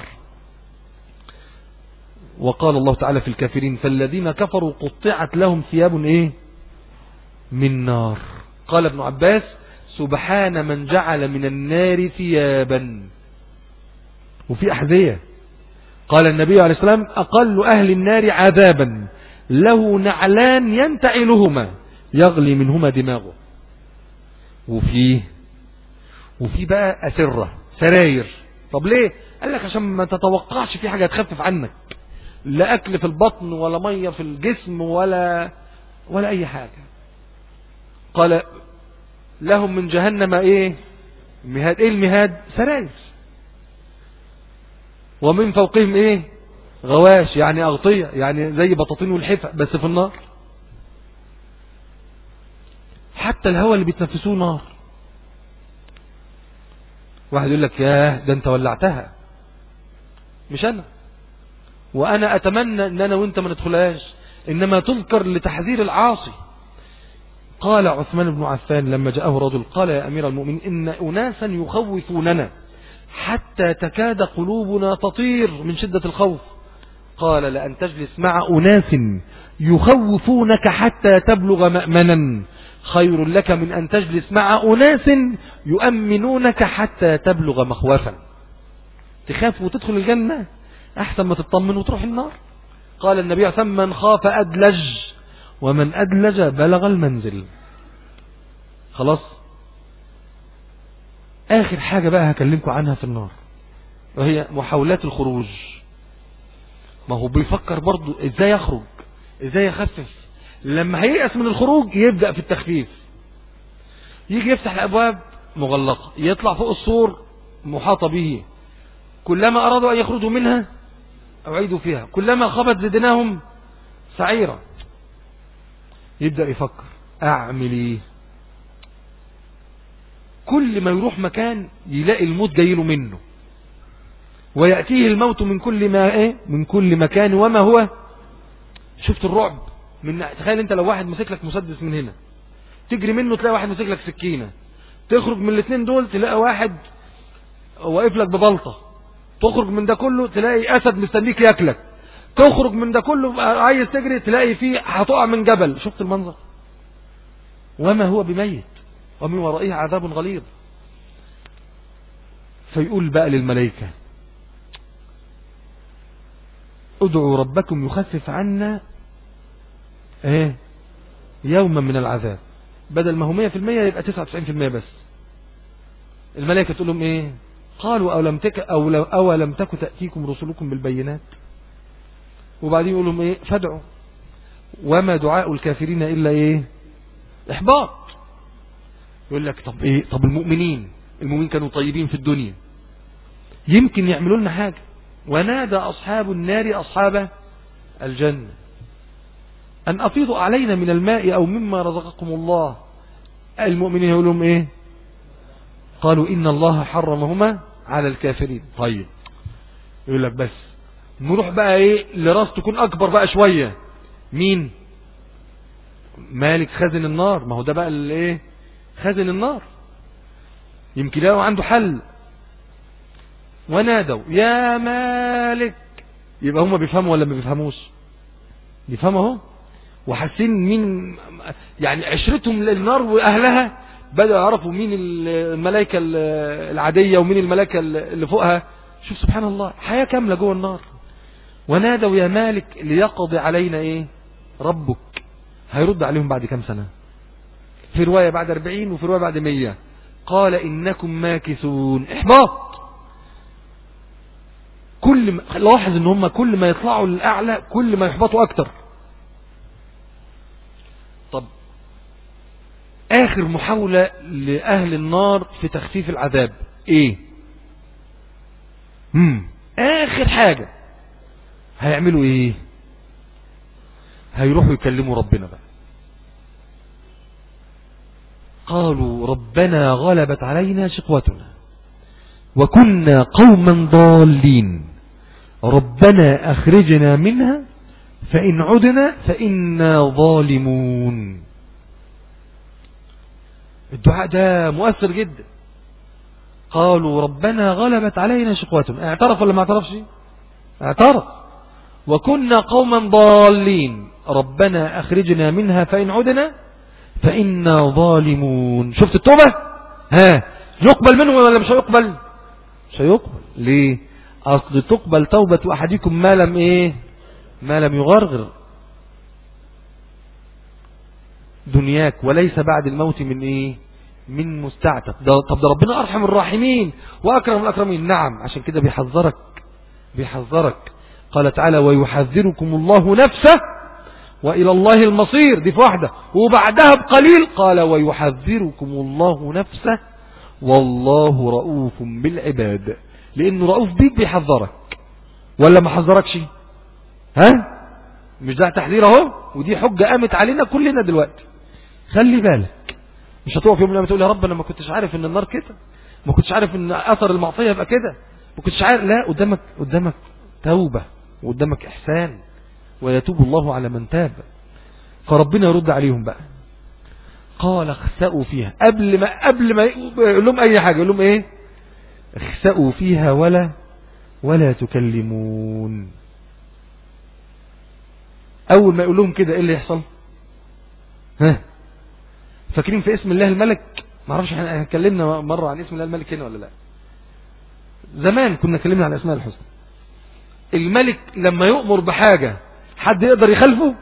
وقال الله تعالى في الكافرين فالذين كفروا قطعت لهم ثياب ايه من نار قال ابن عباس سبحان من جعل من النار ثيابا وفي أحذية قال النبي عليه السلام أقل أهل النار عذابا له نعلان ينتعلهما يغلي منهما دماغه وفيه وفي بقى أسرة سراير طب ليه قال لك عشان ما تتوقعش في حاجة تخفف عنك لا أكل في البطن ولا مية في الجسم ولا ولا أي حاجة قال لهم من جهنم ايه مهاد ايه المهاد سراير ومن فوقهم ايه غواش يعني اغطية يعني زي بطاطين والحفة بس في النار حتى الهواء اللي بيتنفسوه نار واحد يقول لك ياه ده انت ولعتها مش انا وانا اتمنى ان انا وانت ما ندخلهاش انما تذكر لتحذير العاصي قال عثمان بن عفان لما جاءه رجل قال يا امير المؤمنين ان اناسا يخوفوننا حتى تكاد قلوبنا تطير من شدة الخوف قال لأن تجلس مع أناس يخوفونك حتى تبلغ مأمنا خير لك من أن تجلس مع أناس يؤمنونك حتى تبلغ مخوفا تخاف وتدخل الجنة أحسن ما تطمن وتروح النار قال النبي عليه من خاف أدلج ومن أدلج بلغ المنزل خلاص آخر حاجة بقى هكلمكم عنها في النار وهي محاولات الخروج ما هو بيفكر برضه ازاي يخرج ازاي يخفف لما هييأس من الخروج يبدأ في التخفيف يجي يفتح الابواب مغلقة يطلع فوق السور محاطة به كلما ارادوا ان يخرجوا منها اعيدوا فيها كلما خبت زدناهم سعيرا يبدأ يفكر اعمل ايه كل ما يروح مكان يلاقي الموت جاي له منه ويأتيه الموت من كل ما ايه من كل مكان وما هو شفت الرعب من تخيل انت لو واحد مسك لك مسدس من هنا تجري منه تلاقي واحد مسك لك سكينة تخرج من الاثنين دول تلاقي واحد واقف لك ببلطة تخرج من ده كله تلاقي اسد مستنيك ياكلك تخرج من ده كله عايز تجري تلاقي فيه هتقع من جبل شفت المنظر وما هو بميت ومن ورائه عذاب غليظ فيقول بقى للملائكة ادعوا ربكم يخفف عنا ايه يوما من العذاب بدل ما هو 100% يبقى 99% بس الملائكة تقول لهم ايه قالوا او لم تك او لم, أو لم تك تأتيكم رسلكم بالبينات وبعدين يقول لهم ايه فادعوا وما دعاء الكافرين الا ايه احباط يقول لك طب ايه طب المؤمنين المؤمنين كانوا طيبين في الدنيا يمكن يعملوا لنا حاجة ونادى أصحاب النار أصحاب الجنة أن أفيضوا علينا من الماء أو مما رزقكم الله المؤمنين يقول لهم إيه قالوا إن الله حرمهما على الكافرين طيب يقول لك بس نروح بقى إيه لراس تكون أكبر بقى شوية مين مالك خازن النار ما هو ده بقى الايه خازن النار يمكن لو عنده حل ونادوا يا مالك يبقى هم بيفهموا ولا ما بيفهموش بيفهموا اهو وحاسين مين يعني عشرتهم للنار واهلها بدأوا يعرفوا مين الملائكة العادية ومين الملائكة اللي فوقها شوف سبحان الله حياة كاملة جوه النار ونادوا يا مالك ليقضي علينا ايه ربك هيرد عليهم بعد كام سنة في رواية بعد 40 وفي رواية بعد 100 قال إنكم ماكثون إحباط كل ما لاحظ ان هم كل ما يطلعوا للأعلى كل ما يحبطوا أكتر طب آخر محاولة لأهل النار في تخفيف العذاب إيه مم. آخر حاجة هيعملوا إيه هيروحوا يكلموا ربنا بقى قالوا ربنا غلبت علينا شقوتنا وكنا قوما ضالين ربنا أخرجنا منها فإن عدنا فإنا ظالمون الدعاء ده مؤثر جدا قالوا ربنا غلبت علينا شقوتنا اعترف ولا ما اعترفش اعترف وكنا قوما ضالين ربنا أخرجنا منها فإن عدنا فإنا ظالمون شفت التوبة ها يقبل منه ولا مش هيقبل مش هيقبل ليه أصل تقبل توبة أحدكم ما لم إيه ما لم يغرغر دنياك وليس بعد الموت من إيه من مستعتب ده طب ده ربنا أرحم الراحمين وأكرم الأكرمين نعم عشان كده بيحذرك بيحذرك قال تعالى ويحذركم الله نفسه وإلى الله المصير دي في واحدة وبعدها بقليل قال ويحذركم الله نفسه والله رؤوف بالعباد لأنه رؤوف بيك بيحذرك ولا ما حذركش ها مش ده تحذير اهو ودي حجة قامت علينا كلنا دلوقتي خلي بالك مش هتقف يوم لما تقول يا رب انا ما كنتش عارف ان النار كده ما كنتش عارف ان اثر المعصية يبقى كده ما كنتش عارف لا قدامك قدامك توبة وقدامك احسان ويتوب الله على من تاب فربنا يرد عليهم بقى قال اخسأوا فيها قبل ما قبل ما يقول لهم اي حاجة يقول لهم ايه اخسأوا فيها ولا ولا تكلمون اول ما يقول لهم كده ايه اللي يحصل ها فاكرين في اسم الله الملك ما اعرفش احنا اتكلمنا مرة عن اسم الله الملك هنا ولا لا زمان كنا اتكلمنا عن اسماء الحسنى الملك لما يؤمر بحاجة حد يقدر يخالفه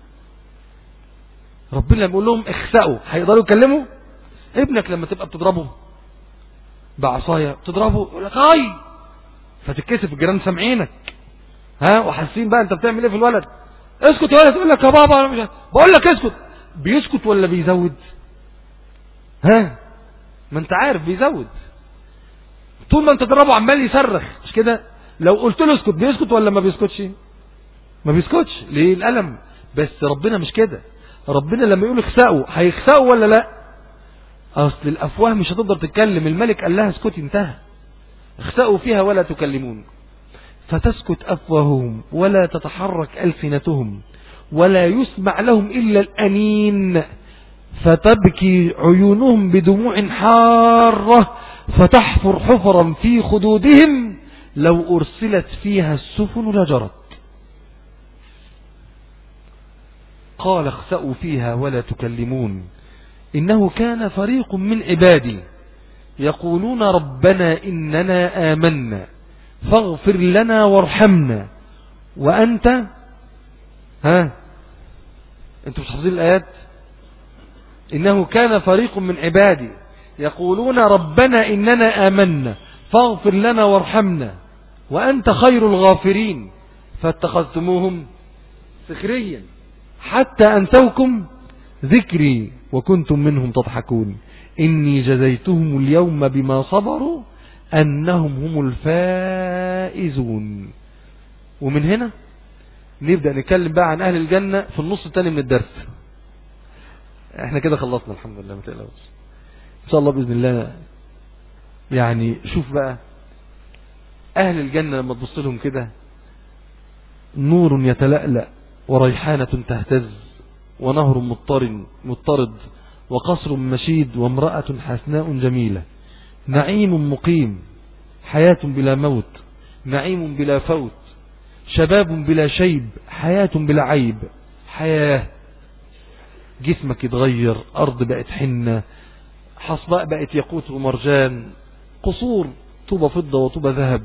ربنا لما يقول لهم اخسأوا هيقدروا يكلموا ابنك لما تبقى بتضربه بعصاية تضربه يقول لك اي فتتكسف الجيران سامعينك ها وحاسين بقى انت بتعمل ايه في الولد اسكت يا ولد يقول لك يا بابا انا مش عارف. بقول لك اسكت بيسكت ولا بيزود ها ما انت عارف بيزود طول ما انت تضربه عمال يصرخ مش كده لو قلت له اسكت بيسكت ولا ما بيسكتش ما بيسكتش ليه الالم بس ربنا مش كده ربنا لما يقول اخسأوا هيخسأوا ولا لا اصل الافواه مش هتقدر تتكلم الملك قال لها اسكتي انتهى اخسأوا فيها ولا تكلمون فتسكت افواههم ولا تتحرك السنتهم ولا يسمع لهم الا الانين فتبكي عيونهم بدموع حارة فتحفر حفرا في خدودهم لو أرسلت فيها السفن لجرت قال اخسأوا فيها ولا تكلمون إنه كان فريق من عبادي يقولون ربنا إننا آمنا فاغفر لنا وارحمنا وأنت ها انتوا مش حافظين الآيات إنه كان فريق من عبادي يقولون ربنا إننا آمنا فاغفر لنا وارحمنا وأنت خير الغافرين فاتخذتموهم سخريا حتى أنسوكم ذكري وكنتم منهم تضحكون إني جزيتهم اليوم بما صبروا أنهم هم الفائزون ومن هنا نبدأ نتكلم بقى عن أهل الجنة في النص الثاني من الدرس احنا كده خلصنا الحمد لله ما تقلقوش ان شاء الله باذن الله يعني شوف بقى اهل الجنه لما تبص لهم كده نور يتلألأ وريحانة تهتز ونهر مضطر مضطرد وقصر مشيد وامرأة حسناء جميلة نعيم مقيم حياة بلا موت نعيم بلا فوت شباب بلا شيب حياة بلا عيب حياة جسمك يتغير أرض بقت حنة حصباء بقت ياقوت ومرجان قصور طوبة فضة وطوبة ذهب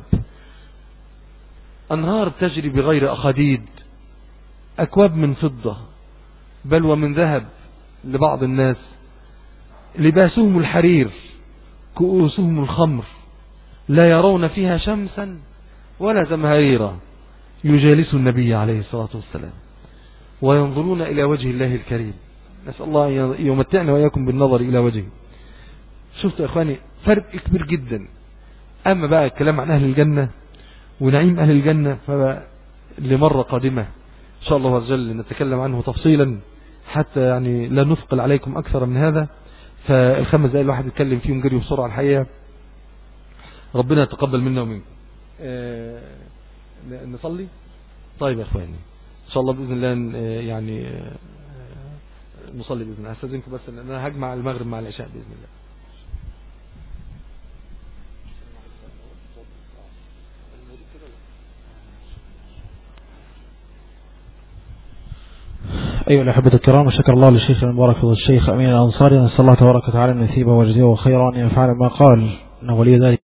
أنهار تجري بغير أخديد أكواب من فضة بل ومن ذهب لبعض الناس لباسهم الحرير كؤوسهم الخمر لا يرون فيها شمسا ولا زمهريرا يجالس النبي عليه الصلاة والسلام وينظرون إلى وجه الله الكريم نسأل الله أن يمتعنا وإياكم بالنظر إلى وجهه شفتوا يا إخواني فرق كبير جدا أما بقى الكلام عن أهل الجنة ونعيم أهل الجنة فلمرة قادمة إن شاء الله عز وجل نتكلم عنه تفصيلا حتى يعني لا نثقل عليكم أكثر من هذا فالخمس دقائق الواحد يتكلم فيهم جري بسرعة الحقيقة ربنا يتقبل منا ومنكم آه نصلي طيب يا اخواني ان شاء الله باذن الله يعني نصلي باذن الله هستاذنكم بس ان انا هجمع المغرب مع العشاء باذن الله أيها الأحبة الكرام شكر الله للشيخ المبارك فضل الشيخ أمين الأنصاري نسأل الله تبارك وتعالى أن يثيبه ويجزيه خيرا أن يفعل ما قال إنه ولي ذلك